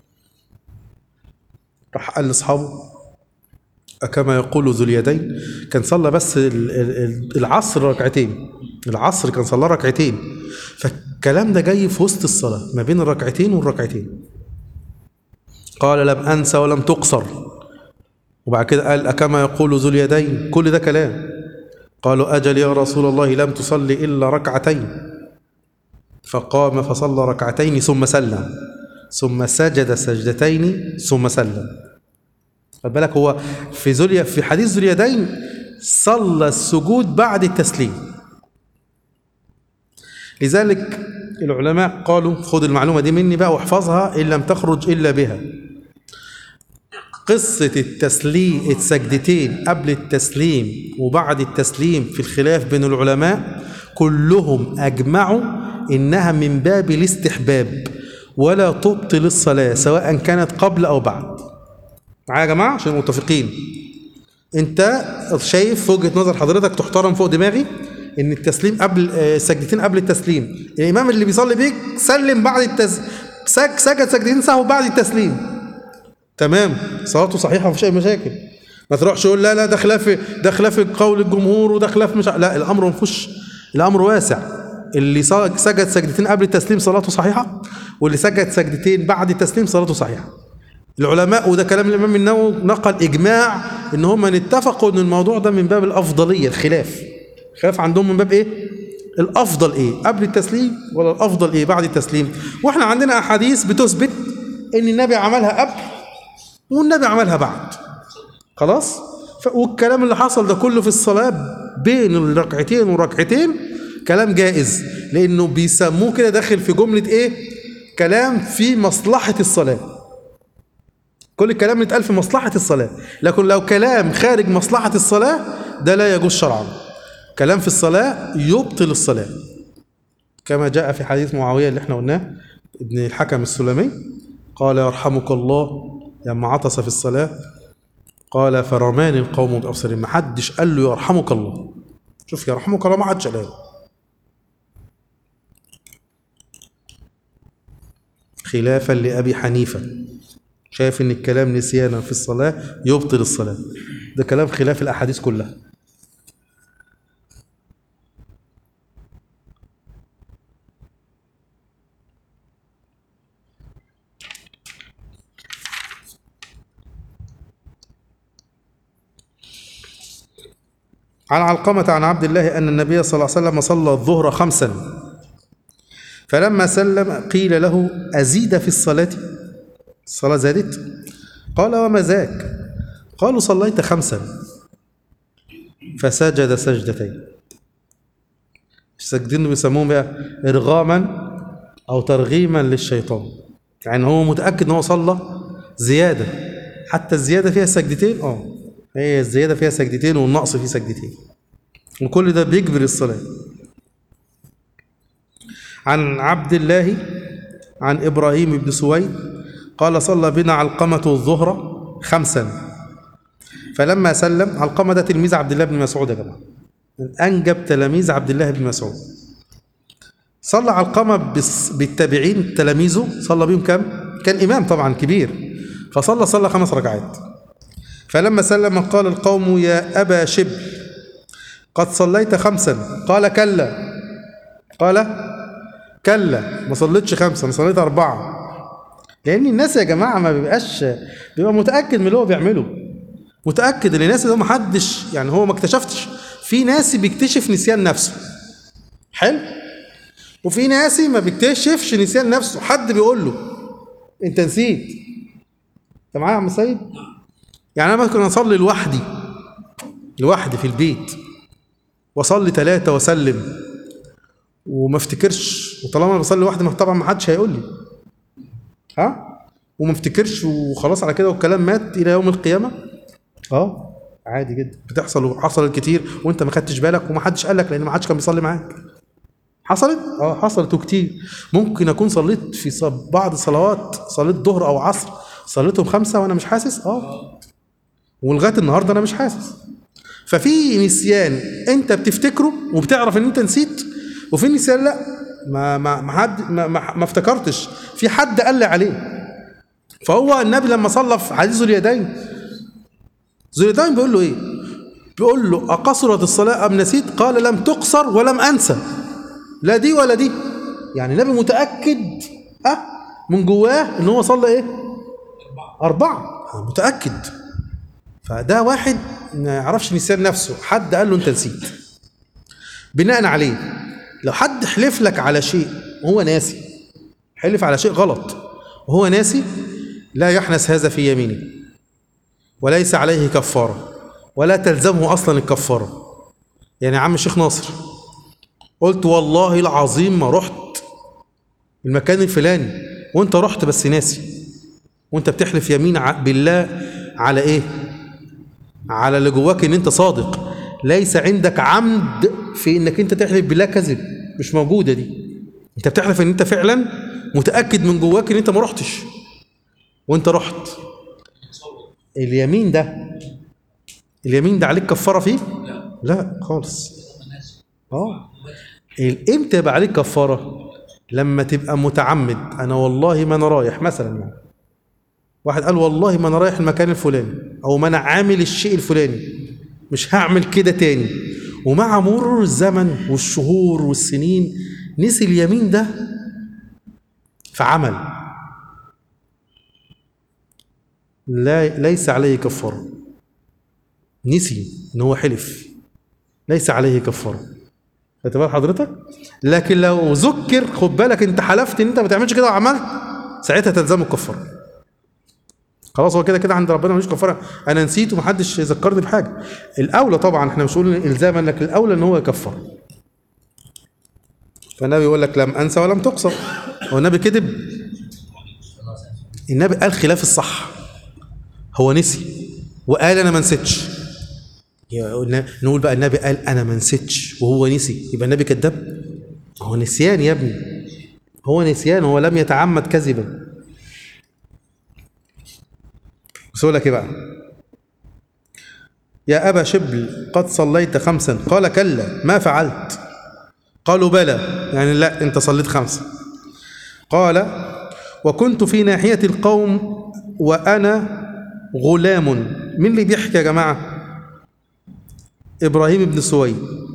راح قال لاصحابه كما يقول ذو اليدين كان صلى بس ال- ال- ال- العصر ركعتين العصر كان صلى ركعتين فالكلام ده جاي في وسط الصلاة ما بين الركعتين والركعتين قال لم أنسى ولم تقصر وبعد كده قال أكما يقول ذو اليدين كل ده كلام قالوا أجل يا رسول الله لم تصلي إلا ركعتين فقام فصلى ركعتين ثم سلم ثم سجد سجدتين ثم سلم خد بالك هو في ذو في حديث ذو اليدين صلى السجود بعد التسليم لذلك العلماء قالوا خد المعلومة دي مني بقى واحفظها إن لم تخرج إلا بها قصة التسليم السجدتين قبل التسليم وبعد التسليم في الخلاف بين العلماء كلهم أجمعوا إنها من باب الاستحباب ولا تبطل الصلاة سواء كانت قبل أو بعد معايا يا جماعة عشان متفقين انت شايف في وجهة نظر حضرتك تحترم فوق دماغي ان التسليم قبل آه، سجدتين قبل التسليم الامام اللي بيصلي بيك سلم بعد التس سج سجد سجدتين سهو بعد التسليم تمام صلاته صحيحه مفيش اي مشاكل ما تروحش تقول لا لا ده خلاف ده خلاف قول الجمهور وده خلاف مش ع- لا الامر ما فيهوش الامر واسع اللي ص- سجد سجدتين قبل التسليم صلاته صحيحه واللي سجد سجدتين بعد التسليم صلاته صحيحه العلماء وده كلام الامام النووي نقل اجماع ان هم اتفقوا ان الموضوع ده من باب الافضليه الخلاف الخلاف عندهم من باب ايه الافضل ايه قبل التسليم ولا الافضل ايه بعد التسليم واحنا عندنا احاديث بتثبت ان النبي عملها قبل والنبي عملها بعد خلاص ف- والكلام اللي حصل ده كله في الصلاه بين الركعتين والركعتين كلام جائز لانه بيسموه كده داخل في جمله ايه كلام في مصلحه الصلاه كل الكلام اللي اتقال في مصلحة الصلاة لكن لو كلام خارج مصلحة الصلاة ده لا يجوز شرعا كلام في الصلاة يبطل الصلاة كما جاء في حديث معاوية اللي احنا قلناه ابن الحكم السلمي قال يرحمك الله لما عطس في الصلاة قال فرماني القوم بأبصارهم ما حدش قال له يرحمك الله شوف يرحمك الله ما حدش قال له. خلافا لأبي حنيفة شايف ان الكلام نسيانا في الصلاة يبطل الصلاة ده كلام خلاف الأحاديث كلها عن علقمة عن عبد الله أن النبي صلى الله عليه وسلم صلى الظهر خمسا فلما سلم قيل له أزيد في الصلاة الصلاة زادت قال وما ذاك قالوا صليت خمسا فسجد سجدتين السجدين بيسموهم بقى إرغاما أو ترغيما للشيطان يعني هو متأكد إن هو صلى زيادة حتى الزيادة فيها سجدتين اه هي الزيادة فيها سجدتين والنقص فيه سجدتين وكل ده بيجبر الصلاة عن عبد الله عن إبراهيم بن سويد قال صلى بنا علقمة الظهر خمسا فلما سلم علقمة ده تلميذ عبد الله بن مسعود يا جماعة من أنجب تلاميذ عبد الله بن مسعود صلى علقمة بس- بالتابعين تلاميذه صلى بيهم كم؟ كان إمام طبعا كبير فصلى صلى خمس ركعات فلما سلم قال القوم يا أبا شبل قد صليت خمسا قال كلا قال كلا ما صليتش خمسة أنا صليت أربعة لأن الناس يا جماعة ما بيبقاش بيبقى متأكد من اللي هو بيعمله متأكد إن الناس ده ما حدش يعني هو ما اكتشفتش في ناس بيكتشف نسيان نفسه حلو وفي ناس ما بيكتشفش نسيان نفسه حد بيقول له أنت نسيت أنت معايا يا عم سيد؟ يعني أنا ممكن أصلي لوحدي لوحدي في البيت واصلي ثلاثة واسلم وما افتكرش وطالما انا بصلي لوحدي ما طبعا ما حدش هيقول لي ها وما افتكرش وخلاص على كده والكلام مات الى يوم القيامه اه عادي جدا بتحصل وحصلت كتير وانت ما خدتش بالك وما حدش قال لك لان ما حدش كان بيصلي معاك حصلت اه حصلت وكتير ممكن اكون صليت في ص- بعض الصلوات صليت ظهر او عصر صليتهم خمسه وانا مش حاسس اه ولغايه النهارده انا مش حاسس ففي نسيان انت بتفتكره وبتعرف ان انت نسيت وفي نسيان لا ما ما ما حد ما, ما, ما افتكرتش في حد قال لي عليه فهو النبي لما صلى في حديث ذو اليدين ذو اليدين بيقول له ايه بيقول له اقصرت الصلاه ام نسيت قال لم تقصر ولم انسى لا دي ولا دي يعني النبي متاكد اه من جواه ان هو صلى ايه اربعه آه، متاكد فده واحد ما يعرفش نسيان نفسه حد قال له انت نسيت بناء عليه لو حد حلف لك على شيء وهو ناسي حلف على شيء غلط وهو ناسي لا يحنس هذا في يمينه وليس عليه كفارة ولا تلزمه أصلا الكفارة يعني يا عم الشيخ ناصر قلت والله العظيم ما رحت المكان الفلاني وانت رحت بس ناسي وانت بتحلف يمين ع- بالله على ايه على اللي جواك ان انت صادق ليس عندك عمد في انك انت تحلف بالله كذب مش موجوده دي انت بتحلف ان انت فعلا متاكد من جواك ان انت ما رحتش وانت رحت اليمين ده اليمين ده عليك كفاره فيه لا لا خالص انا اسف اه ال- امتى يبقى عليك كفاره لما تبقى متعمد انا والله ما انا رايح مثلا يعني واحد قال والله ما انا رايح المكان الفلاني او ما انا عامل الشيء الفلاني مش هعمل كده تاني ومع مرور الزمن والشهور والسنين نسي اليمين ده فعمل لا ليس عليه كفاره نسي ان هو حلف ليس عليه كفاره خدت بال حضرتك لكن لو ذكر خد بالك انت حلفت ان انت ما تعملش كده وعملت ساعتها تلزمه الكفاره خلاص هو كده كده عند ربنا ملوش كفاره انا نسيت ومحدش ذكرني بحاجه الاولى طبعا احنا مش بنقول الزاما لكن الاولى ان هو يكفر فالنبي يقول لك لم انسى ولم تقصر هو النبي كذب النبي قال خلاف الصح هو نسي وقال انا ما نسيتش يا- نقول بقى النبي قال انا ما نسيتش وهو نسي يبقى النبي كذاب هو نسيان يا ابني هو نسيان هو لم يتعمد كذبا بس يقول لك ايه بقى يا ابا شبل قد صليت خمسا قال كلا ما فعلت قالوا بلى يعني لا انت صليت خمسه قال وكنت في ناحيه القوم وأنا غلام مين اللي بيحكي يا جماعة إبراهيم بن سويد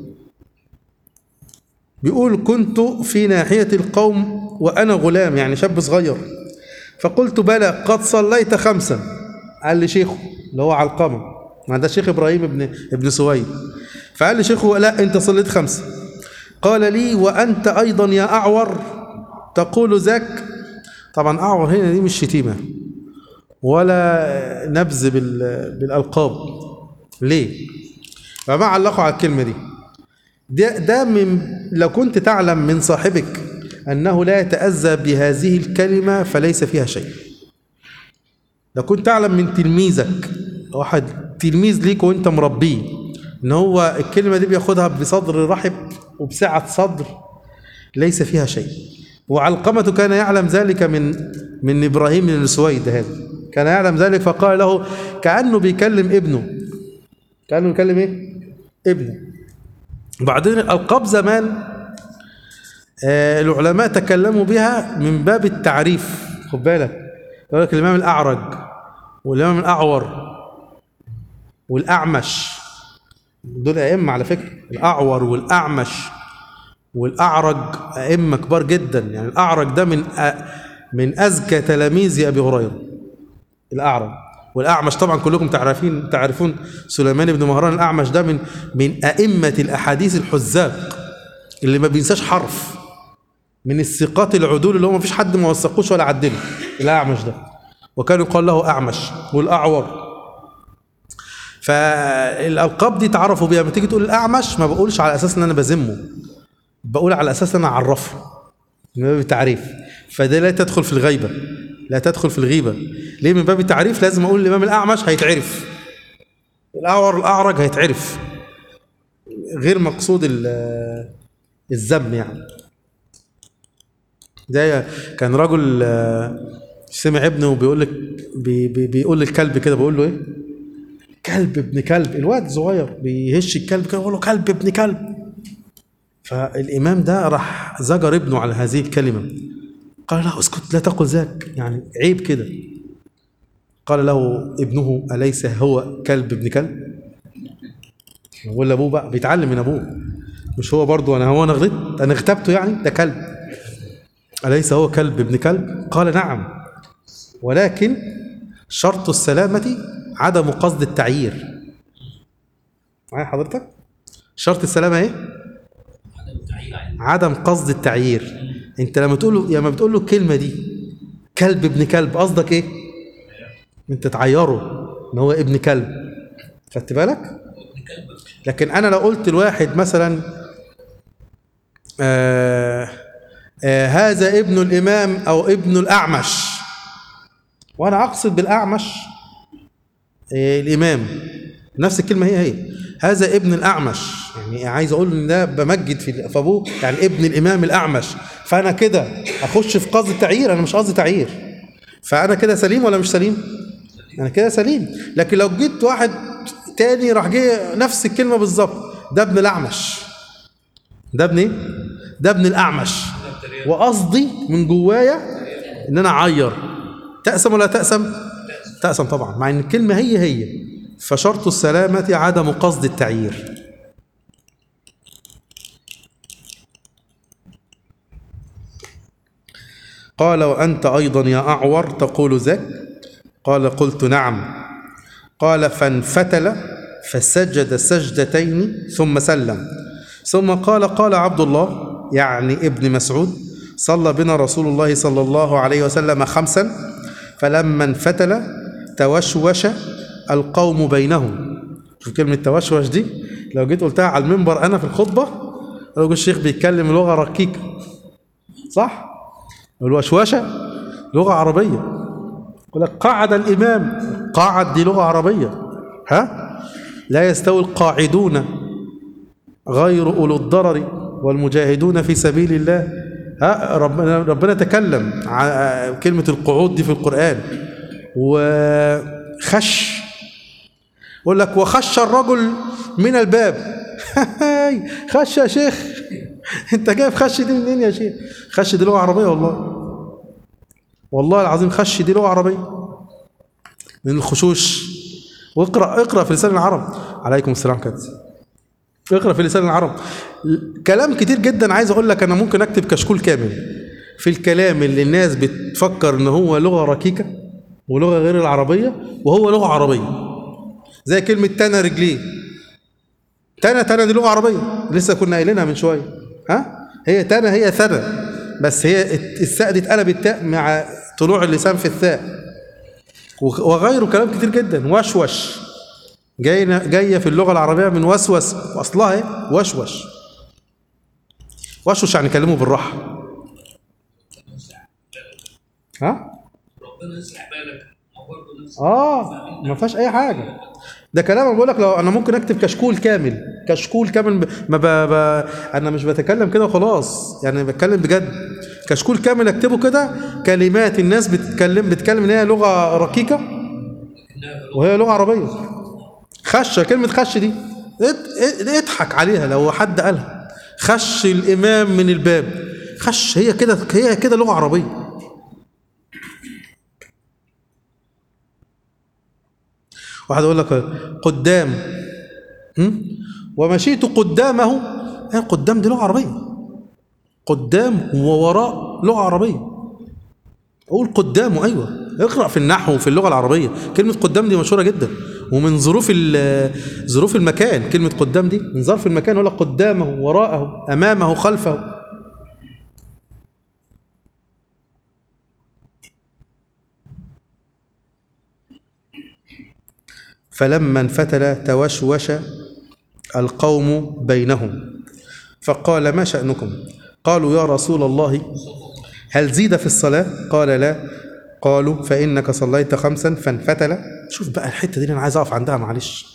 بيقول كنت في ناحية القوم وأنا غلام يعني شاب صغير فقلت بلى قد صليت خمسا قال لي شيخه اللي هو علقمة ما ده شيخ إبراهيم ابن ابن سويد فقال لي شيخه لا أنت صليت خمسة قال لي وأنت أيضا يا أعور تقول ذاك طبعا أعور هنا دي مش شتيمة ولا نبذ بال- بالألقاب ليه؟ فما علقوا على الكلمة دي ده, ده من لو كنت تعلم من صاحبك أنه لا يتأذى بهذه الكلمة فليس فيها شيء لو كنت تعلم من تلميذك واحد تلميذ ليك وانت مربيه ان هو الكلمة دي بياخدها بصدر رحب وبسعة صدر ليس فيها شيء وعلقمة كان يعلم ذلك من من إبراهيم بن سويد هذا كان يعلم ذلك فقال له كأنه بيكلم ابنه كأنه بيكلم ايه ابنه وبعدين الألقاب زمان آه، العلماء تكلموا بها من باب التعريف خد بالك يقول لك الإمام الأعرج والإمام الأعور والأعمش دول أئمة على فكرة الأعور والأعمش والأعرج أئمة كبار جدا يعني الأعرج ده من أ... من أذكى تلاميذ أبي هريرة الأعرج والأعمش طبعا كلكم تعرفين تعرفون سليمان بن مهران الأعمش ده من من أئمة الأحاديث الحزاق اللي ما بينساش حرف من الثقات العدول اللي هو ما فيش حد ما وثقوش ولا عدله الأعمش ده وكان يقال له أعمش والأعور فالألقاب دي تعرفوا بيها لما تيجي تقول الأعمش ما بقولش على أساس إن أنا بذمه بقول على أساس إن أنا أعرفه من باب التعريف فده لا تدخل في الغيبة لا تدخل في الغيبة ليه من باب التعريف لازم أقول الإمام الأعمش هيتعرف الأعور الأعرج هيتعرف غير مقصود ال- الذم يعني ده كان رجل آه، سمع ابنه بيقول لك بي بي بيقول للكلب كده بيقول له ايه كلب ابن كلب الواد صغير بيهش الكلب كده بيقول له كلب ابن كلب فالامام ده راح زجر ابنه على هذه الكلمه قال له اسكت لا تقل ذاك يعني عيب كده قال له ابنه اليس هو كلب ابن كلب بقول لابوه بقى بيتعلم من ابوه مش هو برضو انا هو انا غلطت انا اغتبته يعني ده كلب أليس هو كلب ابن كلب؟ قال نعم ولكن شرط السلامة عدم قصد التعيير معايا حضرتك؟ شرط السلامة ايه؟ عدم التعيين عليه عدم قصد التعيير انت لما تقول له لما بتقول له الكلمة دي كلب ابن كلب قصدك ايه؟ انت تعيره ان هو ابن كلب خدت بالك؟ ابن كلب لكن انا لو قلت لواحد مثلا آه آه هذا ابن الامام او ابن الاعمش وانا اقصد بالاعمش آه الامام نفس الكلمه هي هي هذا ابن الاعمش يعني عايز اقول ان ده بمجد في في ابوه يعني ابن الامام الاعمش فانا كده اخش في قصد التعيير انا مش قصدي تعيير فانا كده سليم ولا مش سليم انا كده سليم لكن لو جيت واحد تاني راح جه نفس الكلمه بالظبط ده ابن الاعمش ده ابن ايه ده ابن الاعمش وقصدي من جوايا ان انا اعير تأسم ولا تأسم تأسم طبعا مع ان الكلمه هي هي فشرط السلامه عدم قصد التعيير قال وأنت أيضا يا أعور تقول ذاك قال قلت نعم قال فانفتل فسجد سجدتين ثم سلم ثم قال قال عبد الله يعني ابن مسعود صلى بنا رسول الله صلى الله عليه وسلم خمسا فلما انفتل توشوش القوم بينهم شوف كلمة توشوش دي لو جيت قلتها على المنبر أنا في الخطبة لو الشيخ بيتكلم لغة ركيكة صح؟ الوشوشة لغة عربية يقول لك قعد الإمام قعد دي لغة عربية ها لا يستوي القاعدون غير أولو الضرر والمجاهدون في سبيل الله ها ربنا ربنا تكلم عن كلمة القعود دي في القرآن وخش يقول لك وخش الرجل من الباب خش يا شيخ انت جايب خش دي منين يا شيخ خش دي لغة عربية والله والله العظيم خش دي لغة عربية من الخشوش واقرا اقرا في لسان العرب عليكم السلام كده اقرا في لسان العرب كلام كتير جدا عايز اقول لك انا ممكن اكتب كشكول كامل في الكلام اللي الناس بتفكر ان هو لغه ركيكه ولغه غير العربيه وهو لغه عربيه زي كلمه تانا رجليه تانا تانا دي لغه عربيه لسه كنا قايلينها من شويه ها هي تانا هي ثنا بس هي الثاء دي اتقلبت تاء مع طلوع اللسان في الثاء وغيره كلام كتير جدا وشوش جاية جاية في اللغة العربية من وسوس وأصلها إيه؟ وشوش وشوش يعني كلمه بالراحة ها؟ ربنا يصلح بالك ما برضه نفس اه ما فيهاش اي حاجه ده كلام انا بقول لك لو انا ممكن اكتب كشكول كامل كشكول كامل ب... ما ب... ب... انا مش بتكلم كده وخلاص يعني بتكلم بجد كشكول كامل اكتبه كده كلمات الناس بتتكلم بتتكلم ان هي لغه ركيكه وهي لغه عربيه خشه كلمه خش دي ات- اضحك عليها لو حد قالها خش الامام من الباب خش هي كده هي كده لغه عربيه واحد يقول لك قدام هم؟ ومشيت قدامه ايه قدام دي لغه عربيه قدام ووراء لغه عربيه اقول قدامه ايوه اقرا في النحو في اللغه العربيه كلمه قدام دي مشهوره جدا ومن ظروف ال- ظروف المكان كلمه قدام دي من ظرف المكان يقول لك قدامه وراءه امامه خلفه فلما انفتل توشوش القوم بينهم فقال ما شأنكم قالوا يا رسول الله هل زيد في الصلاة قال لا قالوا فإنك صليت خمسا فانفتل شوف بقى الحتة دي اللي أنا عايز أقف عندها معلش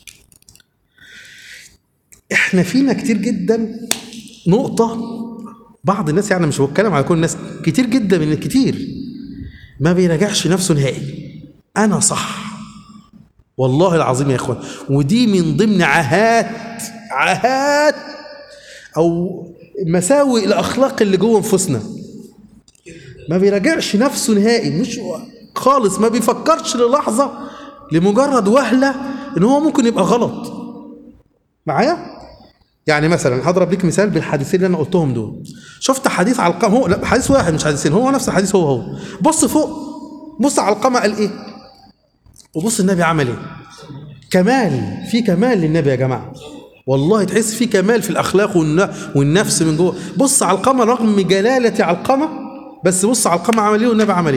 إحنا فينا كتير جدا نقطة بعض الناس يعني مش بتكلم على كل الناس كتير جدا من الكتير ما بيراجعش نفسه نهائي أنا صح والله العظيم يا اخوان ودي من ضمن عاهات عاهات او مساوئ الاخلاق اللي جوه انفسنا ما بيراجعش نفسه نهائي مش خالص ما بيفكرش للحظه لمجرد وهله ان هو ممكن يبقى غلط معايا يعني مثلا هضرب لك مثال بالحديثين اللي انا قلتهم دول شفت حديث علقمه هو لا حديث واحد مش حديثين هو نفس الحديث هو هو بص فوق بص علقمه قال ايه وبص النبي عمل ايه كمال في كمال للنبي يا جماعه والله تحس في كمال في الاخلاق والن- والنفس من جوه بص علقمه رغم جلاله علقمه بس بص علقمه عمل ايه والنبي عمل ايه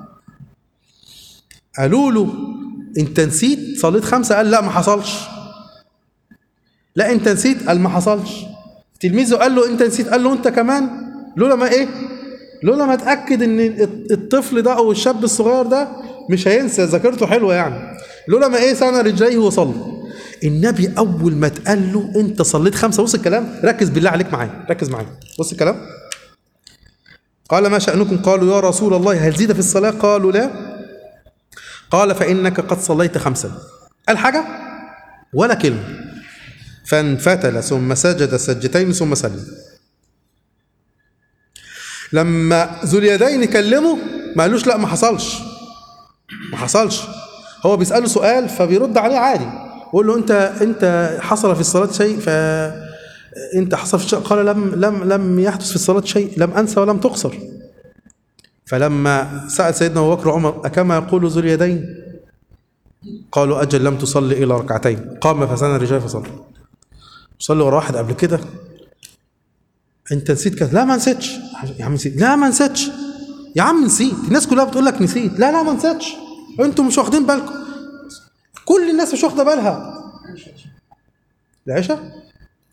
قالوا له انت نسيت صليت خمسه قال لا ما حصلش لا انت نسيت قال ما حصلش تلميذه قال له انت نسيت قال له انت كمان لولا ما ايه لولا ما اتاكد ان الطفل ده او الشاب الصغير ده مش هينسى ذاكرته حلوه يعني لولا ما ايه سنه رجليه وصلى النبي اول ما اتقال له انت صليت خمسه بص الكلام ركز بالله عليك معايا ركز معايا بص الكلام قال ما شأنكم قالوا يا رسول الله هل زيد في الصلاة قالوا لا قال فإنك قد صليت خمسا قال حاجة ولا كلمة فانفتل ثم سجد سجدتين ثم سلم لما ذو اليدين كلمه ما قالوش لا ما حصلش ما حصلش هو بيسأله سؤال فبيرد عليه عادي بيقول له انت انت حصل في الصلاة شيء ف انت حصل في شيء قال لم لم لم يحدث في الصلاة شيء لم انسى ولم تقصر فلما سأل سيدنا ابو بكر وعمر أكما يقول ذو اليدين قالوا أجل لم تصلي إلى ركعتين قام فسنى الرجال فصلى صلي ورا واحد قبل كده انت نسيت كذا لا ما نسيتش يا عم نسيت لا ما نسيتش يا عم نسيت الناس كلها بتقول لك نسيت لا لا ما نسيتش انتوا مش واخدين بالكم كل الناس مش واخده بالها العشاء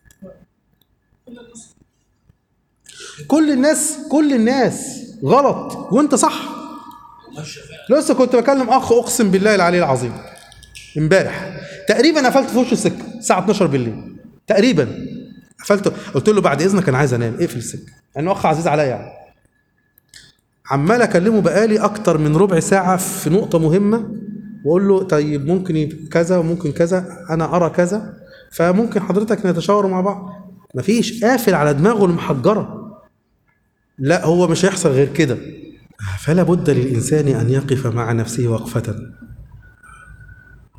كل الناس كل الناس غلط وانت صح لسه كنت بكلم اخ اقسم بالله العلي العظيم امبارح تقريبا قفلت في وشه السكه الساعه 12 بالليل تقريبا قفلت قلت له بعد اذنك انا عايز انام اقفل السكه لانه اخ عزيز عليا يعني عمال اكلمه بقالي اكتر من ربع ساعه في نقطه مهمه واقول له طيب ممكن يبقى كذا وممكن كذا انا ارى كذا فممكن حضرتك نتشاور مع بعض مفيش قافل على دماغه المحجره لا هو مش هيحصل غير كده فلا بد للانسان ان يقف مع نفسه وقفه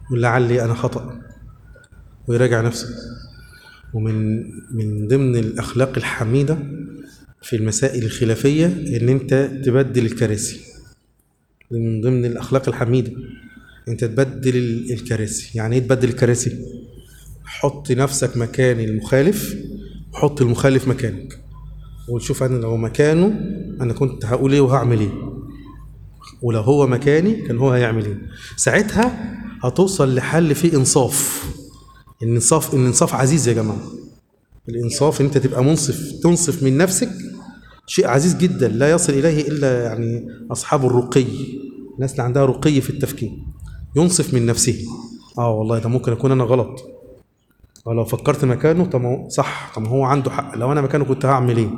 يقول لعلي أنا خطأ ويراجع نفسه ومن من ضمن الأخلاق الحميدة في المسائل الخلافية إن أنت تبدل الكراسي من ضمن الأخلاق الحميدة أنت تبدل ال- الكراسي يعني إيه تبدل الكراسي؟ حط نفسك مكان المخالف وحط المخالف مكانك وشوف أنا لو مكانه أنا كنت هقول إيه وهعمل إيه ولو هو مكاني كان هو هيعمل إيه ساعتها هتوصل لحل فيه إنصاف الانصاف الانصاف عزيز يا جماعه الانصاف ان انت تبقى منصف تنصف من نفسك شيء عزيز جدا لا يصل اليه الا يعني اصحاب الرقي الناس اللي عندها رقي في التفكير ينصف من نفسه اه والله ده ممكن اكون انا غلط ولو فكرت مكانه طب ما هو صح طب ما هو عنده حق لو انا مكانه كنت هعمل ايه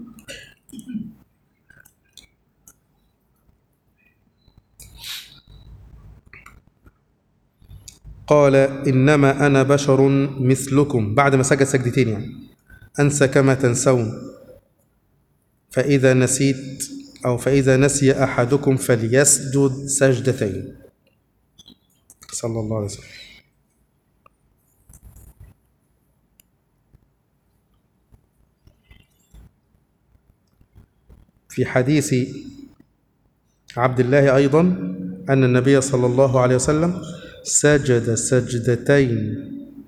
قال إنما أنا بشر مثلكم بعد ما سجد سجدتين يعني أنسى كما تنسون فإذا نسيت أو فإذا نسي أحدكم فليسجد سجدتين صلى الله عليه وسلم في حديث عبد الله أيضا أن النبي صلى الله عليه وسلم سجد سجدتين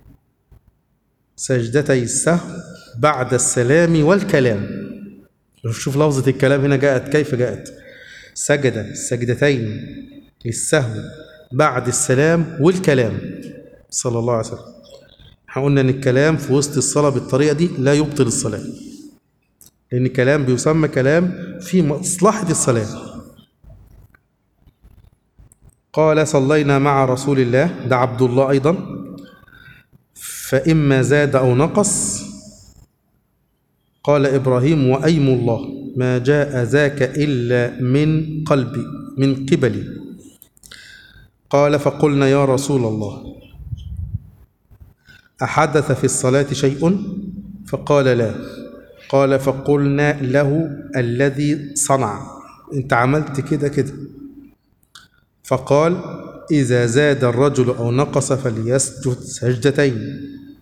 سجدتي السهو بعد السلام والكلام شوف لفظة الكلام هنا جاءت كيف جاءت سجد سجدتين للسهو بعد السلام والكلام صلى الله عليه وسلم احنا قلنا ان الكلام في وسط الصلاة بالطريقة دي لا يبطل الصلاة لأن الكلام بيسمى كلام في مصلحة الصلاة قال صلينا مع رسول الله ده عبد الله أيضا فإما زاد أو نقص قال إبراهيم وأيم الله ما جاء ذاك إلا من قلبي من قبلي قال فقلنا يا رسول الله أحدث في الصلاة شيء فقال لا قال فقلنا له الذي صنع انت عملت كده كده فقال إذا زاد الرجل أو نقص فليسجد سجدتين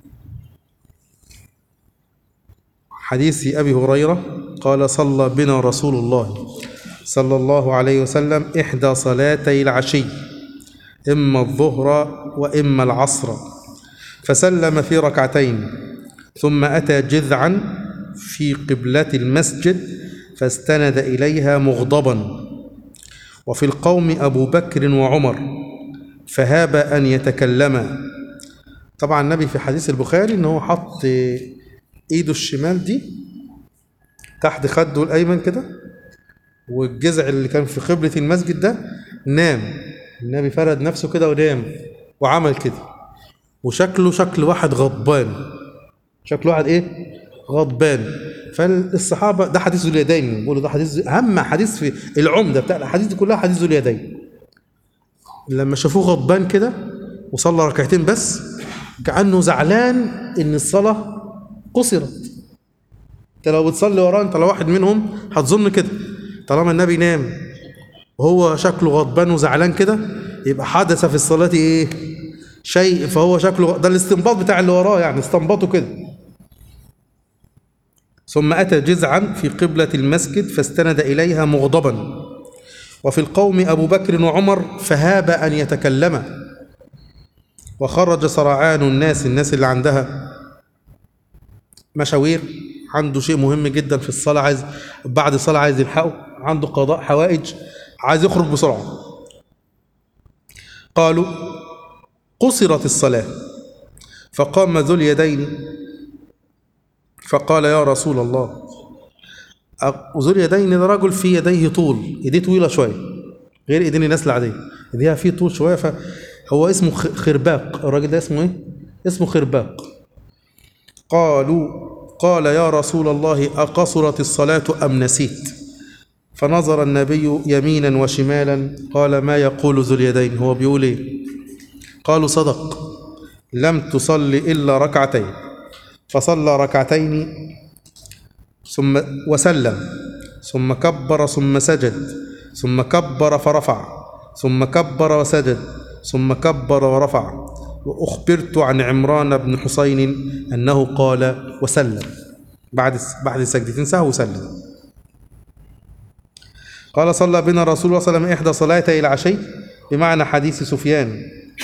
حديث أبي هريرة قال صلى بنا رسول الله صلى الله عليه وسلم إحدى صلاتي العشي إما الظهر وإما العصر فسلم في ركعتين ثم أتى جذعا في قبلة المسجد فاستند إليها مغضبا وفي القوم أبو بكر وعمر فهاب أن يتكلما طبعا النبي في حديث البخاري ان هو حط ايده الشمال دي تحت خده الايمن كده والجذع اللي كان في قبلة المسجد ده نام النبي فرد نفسه كده ونام وعمل كده وشكله شكل واحد غضبان شكل واحد ايه غضبان فالصحابه ده حديث ذو اليدين بيقولوا ده حديث اهم حديث في العمده بتاع الاحاديث دي كلها حديث ذو اليدين لما شافوه غضبان كده وصلى ركعتين بس كانه زعلان ان الصلاه قصرت انت لو بتصلي وراه انت لو واحد منهم هتظن كده طالما النبي نام وهو شكله غضبان وزعلان كده يبقى حدث في الصلاه ايه شيء فهو شكله ده الاستنباط بتاع اللي وراه يعني استنبطه كده ثم أتى جزعا في قبلة المسجد فاستند إليها مغضبا وفي القوم أبو بكر وعمر فهاب أن يتكلما وخرج سرعان الناس الناس اللي عندها مشاوير عنده شيء مهم جدا في الصلاة عايز بعد الصلاة عايز يلحقه عنده قضاء حوائج عايز يخرج بسرعة قالوا قصرت الصلاة فقام ذو اليدين فقال يا رسول الله ذو اليدين ده رجل في يديه طول ايديه طويله شويه غير ايدين الناس العاديه ايديها فيه طول شويه فهو اسمه خرباق الراجل ده اسمه ايه اسمه خرباق قالوا قال يا رسول الله اقصرت الصلاه ام نسيت فنظر النبي يمينا وشمالا قال ما يقول ذو اليدين هو بيقول ايه قالوا صدق لم تصل الا ركعتين فصلى ركعتين ثم وسلم ثم كبر ثم سجد ثم كبر فرفع ثم كبر وسجد ثم كبر ورفع وأخبرت عن عمران بن حسين أنه قال وسلم بعد بعد سجدتين سهو وسلم قال صلى بنا رسول الله صلى الله عليه وسلم إحدى صلاتي العشي بمعنى حديث سفيان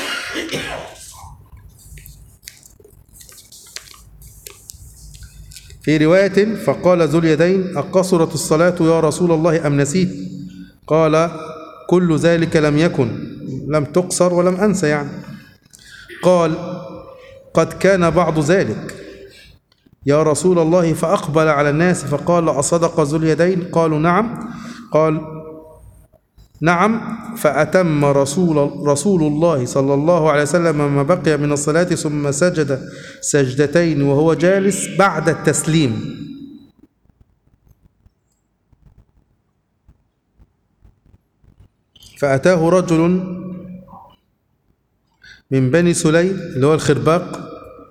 في رواية فقال ذو اليدين أقصرت الصلاة يا رسول الله أم نسيت قال كل ذلك لم يكن لم تقصر ولم أنسى يعني قال قد كان بعض ذلك يا رسول الله فأقبل على الناس فقال أصدق ذو اليدين قالوا نعم قال نعم فأتم رسول رسول الله صلى الله عليه وسلم ما بقي من الصلاة ثم سجد سجدتين وهو جالس بعد التسليم فأتاه رجل من بني سليم اللي هو الخرباق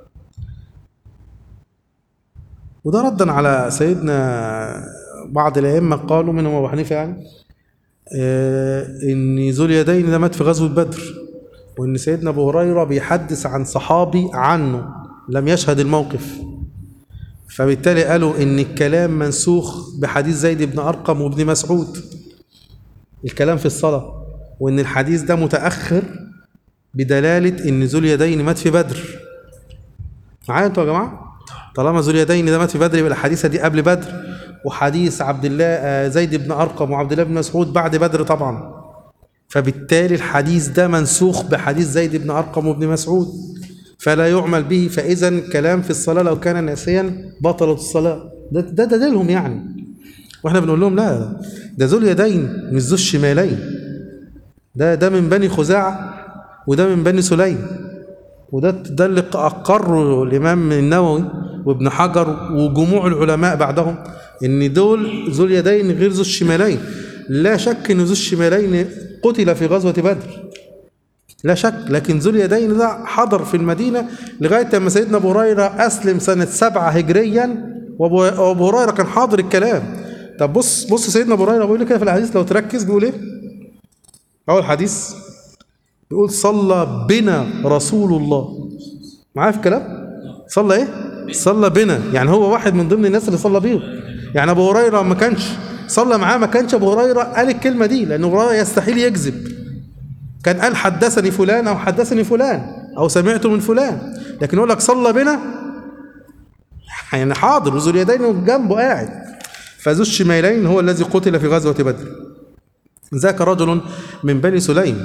وده ردا على سيدنا بعض الأئمة قالوا منهم أبو حنيفة يعني آه، ان ذو اليدين ده مات في غزوه بدر وان سيدنا ابو هريره بيحدث عن صحابي عنه لم يشهد الموقف فبالتالي قالوا ان الكلام منسوخ بحديث زيد بن ارقم وابن مسعود الكلام في الصلاه وان الحديث ده متاخر بدلاله ان ذو اليدين مات في بدر معايا انتوا يا جماعه طالما ذو اليدين ده مات في بدر يبقى الحديثه دي قبل بدر وحديث عبد الله آه، زيد بن ارقم وعبد الله بن مسعود بعد بدر طبعا فبالتالي الحديث ده منسوخ بحديث زيد بن ارقم وابن مسعود فلا يعمل به فاذا كلام في الصلاه لو كان ناسيا بطلت الصلاه ده ده دليلهم يعني واحنا بنقول لهم لا ده ذو اليدين مش ذو الشمالين ده ده من بني خزاعه وده من بني سليم وده ده اللي أقره الإمام النووي وابن حجر وجموع العلماء بعدهم إن دول ذو اليدين غير ذو الشمالين لا شك إن ذو الشمالين قتل في غزوة بدر لا شك لكن ذو اليدين ده حضر في المدينة لغاية ما سيدنا أبو هريرة أسلم سنة سبعة هجريا وأبو وأبو هريرة كان حاضر الكلام طب بص بص سيدنا أبو هريرة بيقول لك كده في الحديث لو تركز بيقول إيه؟ أول حديث يقول صلى بنا رسول الله معايا في الكلام صلى ايه صلى بنا يعني هو واحد من ضمن الناس اللي صلى بيهم يعني ابو هريره ما كانش صلى معاه ما كانش ابو هريره قال الكلمه دي لان ابو هريره يستحيل يكذب كان قال حدثني فلان او حدثني فلان او سمعت من فلان لكن يقول لك صلى بنا يعني حاضر وذو اليدين جنبه قاعد فذو الشمالين هو الذي قتل في غزوه بدر ذاك رجل من بني سليم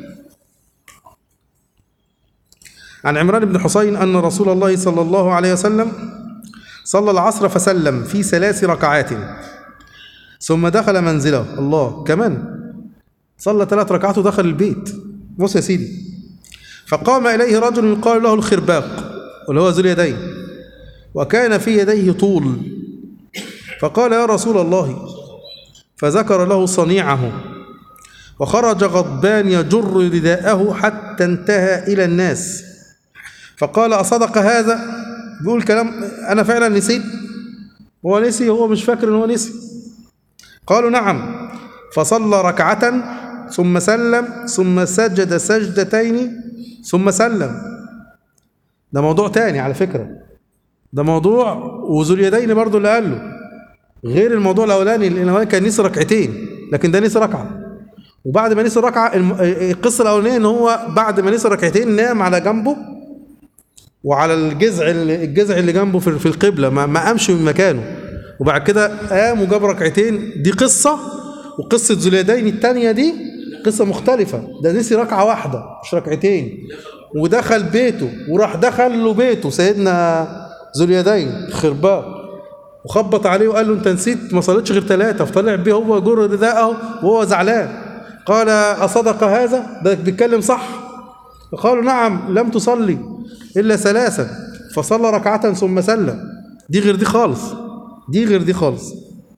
عن عمران بن حسين أن رسول الله صلى الله عليه وسلم صلى العصر فسلم في ثلاث ركعات ثم دخل منزله الله كمان صلى ثلاث ركعات ودخل البيت بص يا سيدي فقام إليه رجل يقال له الخرباق واللي هو ذو اليدين وكان في يديه طول فقال يا رسول الله فذكر له صنيعه وخرج غضبان يجر رداءه حتى انتهى إلى الناس فقال أصدق هذا بيقول كلام أنا فعلا نسيت هو نسي هو مش فاكر إن هو نسي قالوا نعم فصلى ركعة ثم سلم ثم سجد سجدتين ثم سلم ده موضوع تاني على فكرة ده موضوع وذو اليدين برضو اللي قال له غير الموضوع الأولاني لأن هو كان نسي ركعتين لكن ده نسي ركعة وبعد ما نسي ركعة الم- القصة الأولانية إن هو بعد ما نسي ركعتين نام على جنبه وعلى الجذع اللي- الجذع اللي جنبه في في القبلة ما ما قامش من مكانه وبعد كده قام وجاب ركعتين دي قصة وقصة ذو اليدين التانية دي قصة مختلفة ده نسي ركعة واحدة مش ركعتين ودخل بيته وراح دخل له بيته سيدنا ذو اليدين خرباء وخبط عليه وقال له انت نسيت ما صليتش غير ثلاثة فطلع بيه هو جر رداءه وهو زعلان قال أصدق هذا ده بيتكلم صح فقالوا نعم لم تصلي إلا ثلاثة فصلى ركعة ثم سلم دي غير دي خالص دي غير دي خالص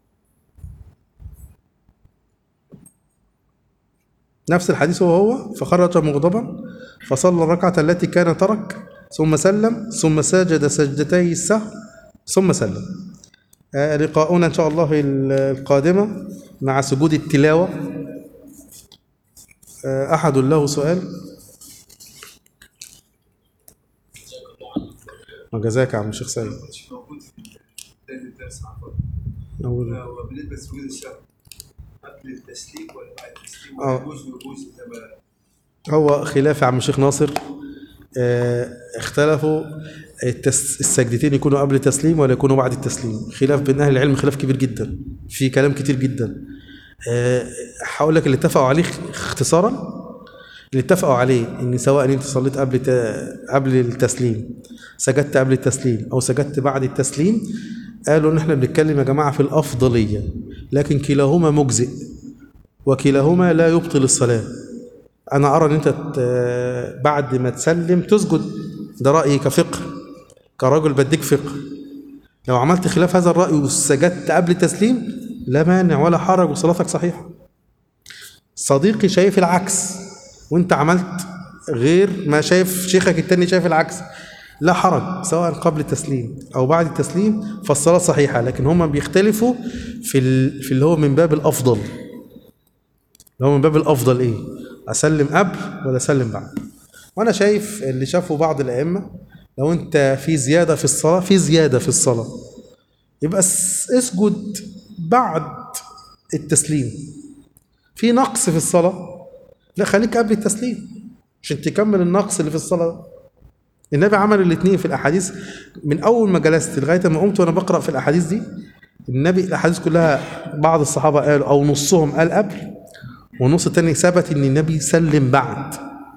نفس الحديث هو هو فخرج مغضبا فصلى الركعة التي كان ترك ثم سلم ثم سجد سجدتي السهو ثم سلم آه، لقاؤنا إن شاء الله في القادمة مع سجود التلاوة آه، أحد له سؤال جزاك يا عم الشيخ سيد مش موجود في بداية الدرس عفوا نقول وبالنسبة لسجود السهو قبل التسليم ولا بعد التسليم آه. ولا يجوز ويجوز زي ما هو خلاف يا عم الشيخ ناصر آه، اختلفوا التس... السجدتين يكونوا قبل التسليم ولا يكونوا بعد التسليم خلاف بين اهل العلم خلاف كبير جدا في كلام كتير جدا آه، هقول لك اللي اتفقوا عليه اختصارا اللي اتفقوا عليه ان سواء انت صليت قبل ت... قبل التسليم سجدت قبل التسليم او سجدت بعد التسليم قالوا ان احنا بنتكلم يا جماعه في الافضليه لكن كلاهما مجزئ وكلاهما لا يبطل الصلاه انا ارى ان انت ت- بعد ما تسلم تسجد ده رايي كفقه كرجل بديك فقه لو عملت خلاف هذا الراي وسجدت قبل التسليم لا مانع ولا حرج وصلاتك صحيحه صديقي شايف العكس وانت عملت غير ما شايف شيخك التاني شايف العكس لا حرج سواء قبل التسليم او بعد التسليم فالصلاه صحيحه لكن هما بيختلفوا في ال- في اللي هو من باب الافضل اللي هو من باب الافضل ايه اسلم قبل ولا اسلم بعد وانا شايف اللي شافه بعض الائمه لو انت في زياده في الصلاه في زياده في الصلاه يبقى اس- اسجد بعد التسليم في نقص في الصلاه لا خليك قبل التسليم عشان تكمل النقص اللي في الصلاه النبي عمل الاثنين في الاحاديث من اول ما جلست لغايه ما قمت وانا بقرا في الاحاديث دي النبي الاحاديث كلها بعض الصحابه قالوا او نصهم قال قبل والنص التاني ثبت ان النبي سلم بعد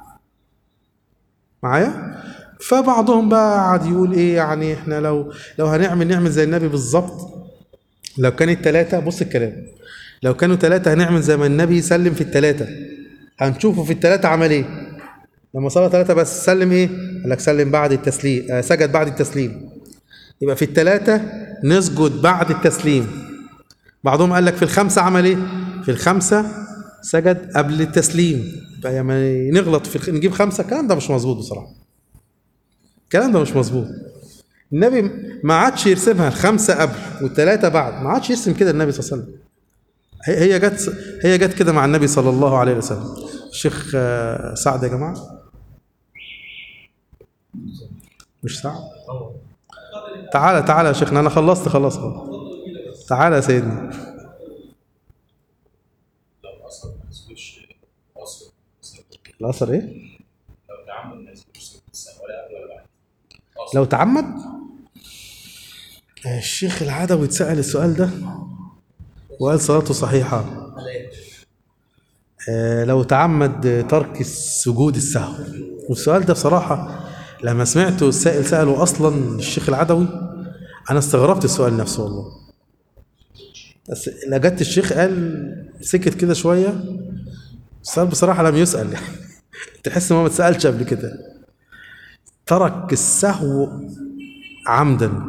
معايا فبعضهم بقى قعد يقول ايه يعني احنا لو لو هنعمل نعمل زي النبي بالظبط لو كانت ثلاثة بص الكلام لو كانوا ثلاثة هنعمل زي ما النبي سلم في الثلاثة هنشوفه في الثلاثة عمل ايه لما صلى ثلاثة بس سلم ايه قال لك سلم بعد التسليم آه سجد بعد التسليم يبقى في الثلاثة نسجد بعد التسليم بعضهم قال لك في الخمسة عمل ايه في الخمسة سجد قبل التسليم يبقى لما نغلط في الخ- نجيب خمسة الكلام ده مش مظبوط بصراحة الكلام ده مش مظبوط النبي ما عادش يرسمها الخمسة قبل والثلاثة بعد ما عادش يرسم كده النبي صلى الله عليه وسلم هي هي جت هي جت كده مع النبي صلى الله عليه وسلم الشيخ آه، سعد يا جماعة مش سعد تعالى تعالى يا شيخنا انا خلصت خلاص خلاص تعالى يا سيدنا لو اصلا ما يسجدش اصلا الاثر ايه لو تعمد ما يسجدش السنه ولا قبل ولا بعد لو تعمد الشيخ العدوي اتسأل السؤال ده وقال صلاته صحيحة آه، لو تعمد ترك السجود السهو والسؤال ده بصراحة لما سمعته السائل سأله أصلا الشيخ العدوي أنا استغربت السؤال نفسه والله بس لجت الشيخ قال سكت كده شوية السؤال بصراحة لم يسأل يعني تحس إن هو ما اتسألش قبل كده ترك السهو عمدا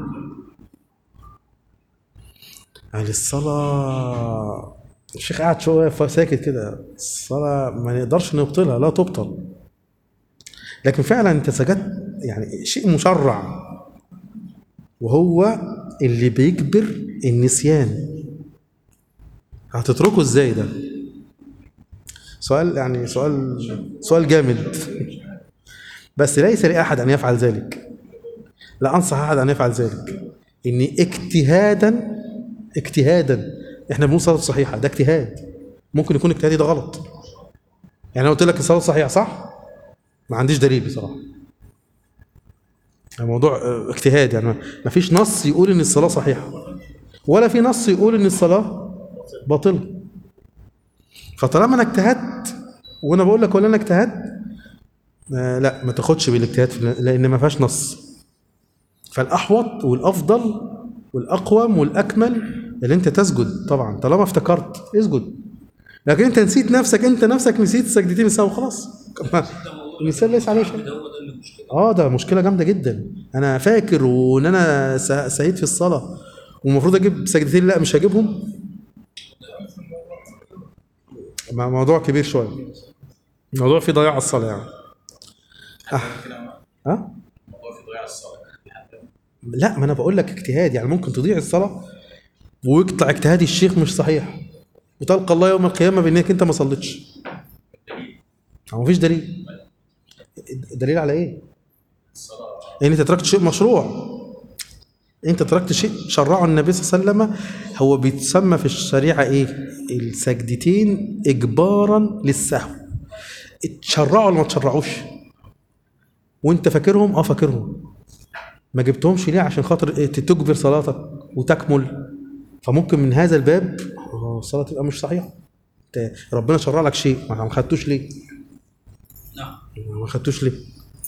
يعني الصلاة الشيخ قاعد شوية ساكت كده الصلاة ما نقدرش نبطلها لا تبطل لكن فعلا انت سجدت يعني شيء مشرع وهو اللي بيجبر النسيان هتتركه ازاي ده سؤال يعني سؤال سؤال جامد بس ليس لأحد أن يفعل ذلك لا أنصح أحد أن يفعل ذلك إن اجتهادا اجتهادا احنا بنقول صلاة صحيحة ده اجتهاد ممكن يكون اجتهادي ده غلط يعني أنا قلت لك الصلاة صحيحة صح؟ ما عنديش دليل بصراحة الموضوع اه، اجتهاد يعني ما فيش نص يقول ان الصلاة صحيحة ولا في نص يقول ان الصلاة باطلة فطالما انا اجتهدت وانا بقول لك ولا انا اجتهدت آه، لا ما تاخدش بالاجتهاد في- لان ما فيهاش نص فالاحوط والافضل والاقوم والاكمل اللي انت تسجد طبعا طالما افتكرت اسجد لكن انت نسيت نفسك انت نفسك نسيت سجدتين السوا خلاص المثال ليس عليه شيء ده هو ده اللي مشكلة اه ده مشكله جامده جدا انا فاكر وان انا س- سعيد في الصلاه والمفروض اجيب سجدتين لا مش هجيبهم مع- موضوع كبير شويه موضوع فيه ضياع الصلاه يعني ها الموضوع في ضياع الصلاه لا ما انا بقول لك اجتهاد يعني ممكن تضيع الصلاه ويطلع اجتهاد الشيخ مش صحيح وتلقى الله يوم القيامه بانك انت ما صليتش هو مفيش دليل دليل على ايه ان انت تركت شيء مشروع انت تركت شيء شرعه النبي صلى الله عليه وسلم هو بيتسمى في الشريعه ايه السجدتين اجبارا للسهو اتشرعوا ولا ما تشرعوش وانت فاكرهم اه فاكرهم ما جبتهمش ليه عشان خاطر إيه؟ تجبر صلاتك وتكمل فممكن من هذا الباب آه، الصلاه تبقى مش صحيحه انت ربنا شرع لك شيء ما خدتوش ليه نعم ما خدتوش ليه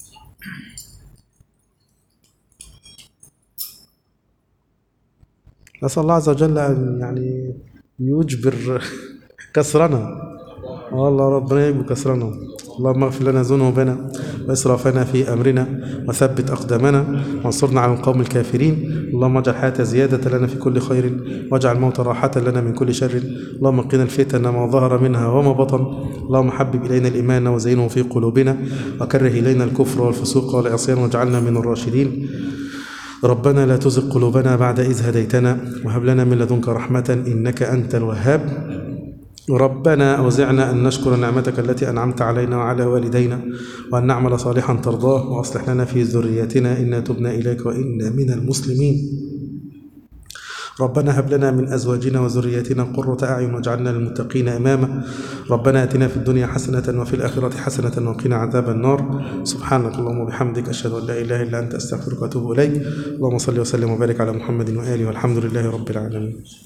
نسأل الله عز وجل أن يعني يجبر كسرنا والله ربنا يجبر كسرنا اللهم اغفر لنا ذنوبنا وإسرافنا في أمرنا وثبت أقدامنا وانصرنا على القوم الكافرين اللهم اجعل الحياة زيادة لنا في كل خير واجعل الموت راحة لنا من كل شر اللهم قنا الفتن ما ظهر منها وما بطن اللهم حبب إلينا الإيمان وزينه في قلوبنا وكره إلينا الكفر والفسوق والعصيان واجعلنا من الراشدين ربنا لا تزغ قلوبنا بعد إذ هديتنا وهب لنا من لدنك رحمة إنك أنت الوهاب ربنا أوزعنا أن نشكر نعمتك التي أنعمت علينا وعلى والدينا وأن نعمل صالحا ترضاه وأصلح لنا في ذريتنا إنا تبنا إليك وإنا من المسلمين ربنا هب لنا من أزواجنا وذرياتنا قرة أعين واجعلنا للمتقين إماما ربنا آتنا في الدنيا حسنة وفي الآخرة حسنة وقنا عذاب النار سبحانك اللهم وبحمدك أشهد أن لا إله إلا أنت أستغفرك وأتوب إليك اللهم صل وسلم وبارك على محمد وآله والحمد لله رب العالمين